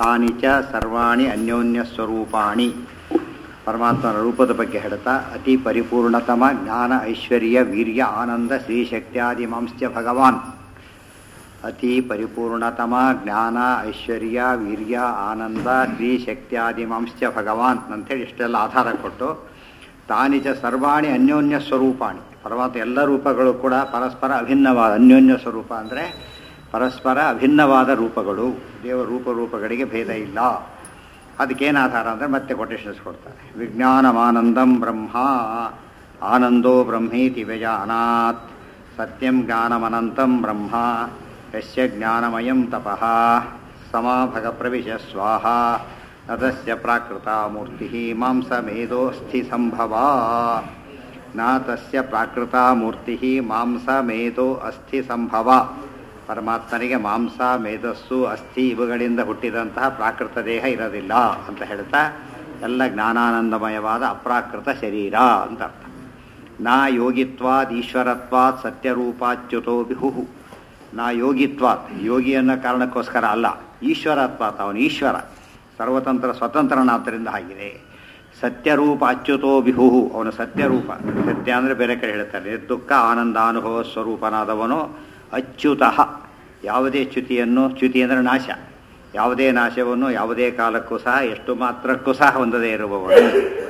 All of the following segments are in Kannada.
ತಾನಿ ಚ ಸರ್ವಾಣಿ ಅನ್ಯೋನ್ಯ ಸ್ವರೂಪಾಣಿ ಪರಮಾತ್ಮನ ರೂಪದ ಬಗ್ಗೆ ಹೇಳ್ತಾ ಅತಿ ಪರಿಪೂರ್ಣತಮ ಜ್ಞಾನ ಐಶ್ವರ್ಯ ವೀರ್ಯ ಆನಂದ ಶ್ರೀಶಕ್ತ್ಯಾದಿ ಮಾಂಸ್ಯ ಭಗವಾನ್ ಅತಿ ಪರಿಪೂರ್ಣತಮ ಜ್ಞಾನ ಐಶ್ವರ್ಯ ವೀರ್ಯ ಆನಂದ ಶ್ರೀಶಕ್ತ್ಯಾದಿ ಮಾಂಸ್ಯ ಭಗವಾನ್ ಅಂಥೇಳಿ ಇಷ್ಟೆಲ್ಲ ಆಧಾರ ಕೊಟ್ಟು ತಾನಿಜ ಸರ್ವಾಣಿ ಅನ್ಯೋನ್ಯ ಸ್ವರೂಪಾಣಿ ಪರಮಾತ್ಮ ಎಲ್ಲ ರೂಪಗಳು ಕೂಡ ಪರಸ್ಪರ ಅಭಿನ್ನವಾದ ಅನ್ಯೋನ್ಯ ಸ್ವರೂಪ ಅಂದರೆ ಪರಸ್ಪರ ಅಭಿನ್ನವಾದ ರೂಪಗಳು ದೇವ ರೂಪ ರೂಪಗಳಿಗೆ ಭೇದ ಇಲ್ಲ ಅದಕ್ಕೇನು ಆಧಾರ ಅಂದರೆ ಮತ್ತೆ ಕೊಟೇಶನ್ಸ್ ಕೊಡ್ತಾರೆ ವಿಜ್ಞಾನಮಾನಂದಂ ಬ್ರಹ್ಮ ಆನಂದೋ ಬ್ರಹ್ಮೇತಿ ವ್ಯಜಾನಾತ್ ಸತ್ಯಂ ಜ್ಞಾನಮನಂತಂ ಬ್ರಹ್ಮ ಯಸ್ಯ ಜ್ಞಾನಮಯಂ ತಪಃ ಸಮಾಭಗ ಪ್ರವಿಶ ಸ್ವಾಹ ನತಸ್ಯ ಪ್ರಾಕೃತ ಮೂರ್ತಿ ಮಾಂಸಮೇಧೋಸ್ಥಿ ಸಂಭವ ನ ತಸ್ಯ ಪ್ರಾಕೃತ ಮೂರ್ತಿ ಮಾಂಸಮೇಧೋ ಅಸ್ಥಿ ಸಂಭವ ಪರಮಾತ್ಮನಿಗೆ ಮಾಂಸ ಮೇಧಸ್ಸು ಅಸ್ಥಿ ಇವುಗಳಿಂದ ಹುಟ್ಟಿದಂತಹ ಪ್ರಾಕೃತ ದೇಹ ಇರೋದಿಲ್ಲ ಅಂತ ಹೇಳ್ತಾ ಎಲ್ಲ ಜ್ಞಾನಾನಂದಮಯವಾದ ಅಪ್ರಾಕೃತ ಶರೀರ ಅಂತ ಅರ್ಥ ನಾ ಯೋಗಿತ್ವಾದ್ ಈಶ್ವರತ್ವಾತ್ ಸತ್ಯರೂಪಾಚ್ಯುತೋ ಬಿಹುಹು ನಾ ಯೋಗಿತ್ವಾತ್ ಯೋಗಿ ಅನ್ನೋ ಕಾರಣಕ್ಕೋಸ್ಕರ ಅಲ್ಲ ಈಶ್ವರತ್ವಾತ್ ಅವನು ಈಶ್ವರ ಸರ್ವತಂತ್ರ ಸ್ವತಂತ್ರನಾದ್ದರಿಂದ ಆಗಿದೆ ಸತ್ಯರೂಪ ಅಚ್ಯುತೋ ಬಿಹುಹು ಅವನು ಸತ್ಯರೂಪ ಸತ್ಯ ಅಂದರೆ ಬೇರೆ ಕಡೆ ಹೇಳ್ತಾರೆ ನಿರ್ದುಃಖ ಆನಂದಾನುಭವ ಸ್ವರೂಪನಾದವನು ಅಚ್ಯುತಃ ಯಾವುದೇ ಚ್ಯುತಿಯನ್ನು ಚ್ಯುತಿ ಅಂದರೆ ನಾಶ ಯಾವುದೇ ನಾಶವನ್ನು ಯಾವುದೇ ಕಾಲಕ್ಕೂ ಸಹ ಎಷ್ಟು ಮಾತ್ರಕ್ಕೂ ಸಹ ಹೊಂದದೇ ಇರುವವನು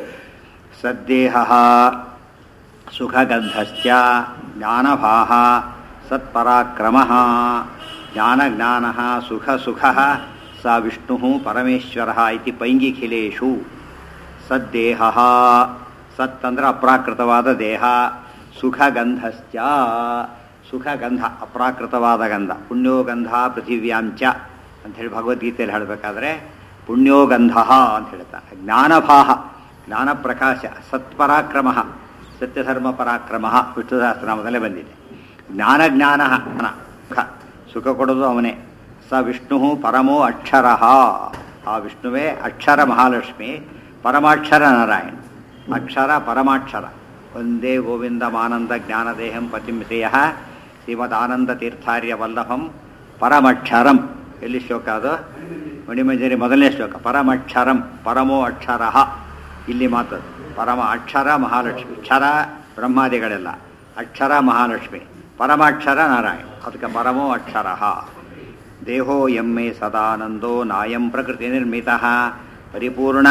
ಸದ್ದೇಹ ಸುಖಗಂಧಶ್ಚ ಜ್ಞಾನಭಾಹ ಸತ್ಪರಾಕ್ರಮ ಜ್ಞಾನಜ್ಞಾನ ಸುಖ ಸುಖ ಸ ವಿಷ್ಣು ಪರಮೇಶ್ವರ ಇತಿ ಪೈಂಗಿಖಿಲೇಶು ಸದ್ದೇಹ ಸತ್ ಅಂದ್ರೆ ಅಪ್ರಾಕೃತವಾದ ದೇಹ ಸುಖಗಂಧಶ್ಚ ಸುಖಗಂಧ ಅಪ್ರಾಕೃತವಾದ ಗಂಧ ಪುಣ್ಯೋಗಂಧ ಪೃಥಿವ್ಯಾಂಚ ಅಂಥೇಳಿ ಭಗವದ್ಗೀತೆಯಲ್ಲಿ ಹೇಳಬೇಕಾದ್ರೆ ಪುಣ್ಯೋಗಂಧ ಅಂತ ಹೇಳ್ತಾರೆ ಜ್ಞಾನಭಾಹ ಜ್ಞಾನಪ್ರಕಾಶ ಸತ್ಪರಾಕ್ರಮ ಸತ್ಯಧರ್ಮ ಪರಾಕ್ರಮ ವಿಷ್ಣು ಸಹಸ್ರನಾಮದಲ್ಲೇ ಬಂದಿದೆ ಜ್ಞಾನ ಜ್ಞಾನ ಸುಖ ಕೊಡೋದು ಅವನೇ ಸ ವಿಷ್ಣು ಪರಮೋ ಅಕ್ಷರ ಆ ವಿಷ್ಣುವೇ ಅಕ್ಷರ ಮಹಾಲಕ್ಷ್ಮಿ ಪರಮಾಕ್ಷರ ನಾರಾಯಣ ಅಕ್ಷರ ಪರಮಾಕ್ಷರ ಒಂದೇ ಗೋವಿಂದ ಮಾನಂದ ಜ್ಞಾನದೇಹಂ ಪತಿಂಸೇಯ ಶ್ರೀಮದ್ ಆನಂದ ತೀರ್ಥಾರ್ಯ ವಲ್ಲಭಂ ಪರಮಕ್ಷರಂ ಎಲ್ಲಿ ಶ್ಲೋಕ ಅದು ಮಣಿಮಂಜರಿ ಮೊದಲನೇ ಶ್ಲೋಕ ಪರಮಕ್ಷರಂ ಪರಮೋ ಅಕ್ಷರ ಇಲ್ಲಿ ಮಾತದು ಪರಮ ಅಕ್ಷರ ಮಹಾಲಕ್ಷ್ಮಿ ಕ್ಷರ ಬ್ರಹ್ಮಾದಿಗಳೆಲ್ಲ ಅಕ್ಷರ ಮಹಾಲಕ್ಷ್ಮಿ ಪರಮಾಕ್ಷರ ನಾರಾಯಣ ಅದಕ್ಕೆ ಪರಮೋ ಅಕ್ಷರ ದೇಹೋ ಎಮ್ಮೆ ಸದಾನಂದೋ ನಾಯಂ ಪ್ರಕೃತಿ ನಿರ್ಮಿತ ಪರಿಪೂರ್ಣ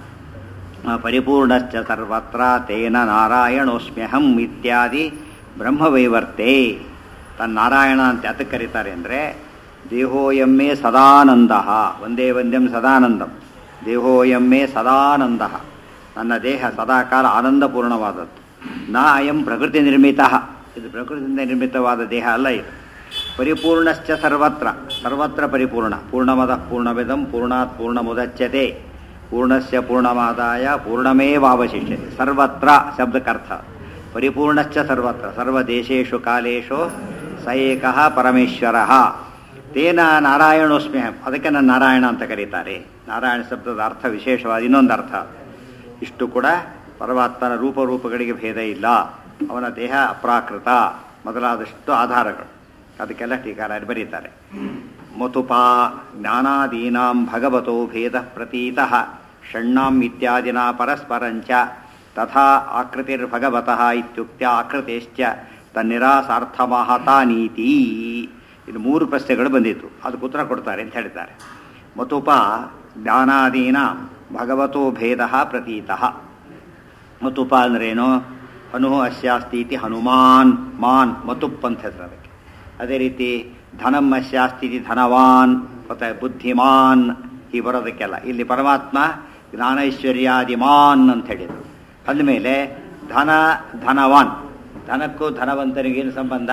ಪರಿಪೂರ್ಣಶ್ಚ ಸರ್ವತ್ರ ತೇನ ನಾರಾಯಣೋಸ್ಮ್ಯಹಂ ಇತ್ಯಾದಿ ಬ್ರಹ್ಮವೈವರ್ತೆ ತನ್ನ ನಾರಾಯಣ ಅಂತ ಯಾತಕ್ಕೆ ಕರೀತಾರೆ ಅಂದರೆ ದೇಹೋಯಮ್ಮೆ ಸದಾನಂದ ಒಂದೇ ಒಂದೆಂ ಸದಾನಂದಂ ದೇಹೋಯಮ್ಮೆ ಸದಾನಂದ ನನ್ನ ದೇಹ ಸದಾಕಾಲ ಆನಂದಪೂರ್ಣವಾದದ್ದು ನಾ ಅಯಂ ಪ್ರಕೃತಿ ನಿರ್ಮಿತ ಇದು ಪ್ರಕೃತಿಯಿಂದ ನಿರ್ಮಿತವಾದ ದೇಹ ಅಲ್ಲ ಇದು ಪರಿಪೂರ್ಣಶ್ಚ ಸರ್ವತ್ರ ಸರ್ವತ್ರ ಪರಿಪೂರ್ಣ ಪೂರ್ಣಮದ ಪೂರ್ಣವಿದಂ ಪೂರ್ಣಾತ್ ಪೂರ್ಣಮುದಚ್ಯತೆ ಪೂರ್ಣಸ್ಯ ಪೂರ್ಣಮಾದಾಯ ಪೂರ್ಣಮೇವಾವಶಿಷ್ಯತೆ ಸರ್ವತ್ರ ಶಬ್ದಕ್ಕರ್ಥ ಪರಿಪೂರ್ಣಶ್ಚ ಸರ್ವತ್ರ ಸರ್ವದೇಶೇಶು ಕಾಲೇಶು ಸ ಏಕಃ ಪರಮೇಶ್ವರ ತೇನ ನಾರಾಯಣೋಸ್ಮ್ಯಹಂ ಅದಕ್ಕೆ ನಾನು ನಾರಾಯಣ ಅಂತ ಕರೀತಾರೆ ನಾರಾಯಣ ಶಬ್ದದ ಅರ್ಥ ವಿಶೇಷವಾದ ಇನ್ನೊಂದು ಅರ್ಥ ಇಷ್ಟು ಕೂಡ ಪರಮಾತ್ಮನ ರೂಪರೂಪಗಳಿಗೆ ಭೇದ ಇಲ್ಲ ಅವನ ದೇಹ ಅಪ್ರಾಕೃತ ಮೊದಲಾದಷ್ಟು ಆಧಾರಗಳು ಅದಕ್ಕೆಲ್ಲ ಟೀಕಾರಾಯರು ಬರೀತಾರೆ ಮತುಪಾ ಜ್ಞಾನಾದೀನಾಂ ಭಗವತೋ ಭೇದ ಪ್ರತೀತಃ ಷಣ್ಣಾಂ ಇತ್ಯಾದಿನ ಪರಸ್ಪರಂಚ ತಥಾ ಆಕೃತಿರ್ಭಗವತಃ ಇತ್ಯುಕ್ತ ಆಕೃತಿಶ್ಚ ತನ್ನಿರಾಸಾರ್ಥಮಹತಾ ನೀತಿ ಇದು ಮೂರು ಪ್ರಶ್ನೆಗಳು ಬಂದಿತ್ತು ಅದಕ್ಕೆ ಉತ್ತರ ಕೊಡ್ತಾರೆ ಅಂತ ಹೇಳಿದ್ದಾರೆ ಮತುಪ ಜ್ಞಾನಾದೀನ ಭಗವತೋ ಭೇದ ಪ್ರತೀತಃ ಮತುಪ ಅಂದ್ರೇನು ಹನು ಅಸ್ಯಾಸ್ತಿ ಇತಿ ಹನುಮಾನ್ ಮಾನ್ ಮತುಪ್ ಅಂತ ಹೆಸರು ಅದಕ್ಕೆ ಅದೇ ರೀತಿ ಧನಂ ಅಸ್ಯಾಸ್ತಿ ಇತಿ ಧನವಾನ್ ಮತ್ತು ಬುದ್ಧಿಮಾನ್ ಈ ಬರೋದಕ್ಕೆಲ್ಲ ಇಲ್ಲಿ ಪರಮಾತ್ಮ ಜ್ಞಾನೈಶ್ವರ್ಯಾದಿಮಾನ್ ಅಂತ ಹೇಳಿದರು ಅಂದಮೇಲೆ ಧನ ಧನವಾನ್ ಧನಕ್ಕೂ ಧನವಂತನಿಗೆ ಏನು ಸಂಬಂಧ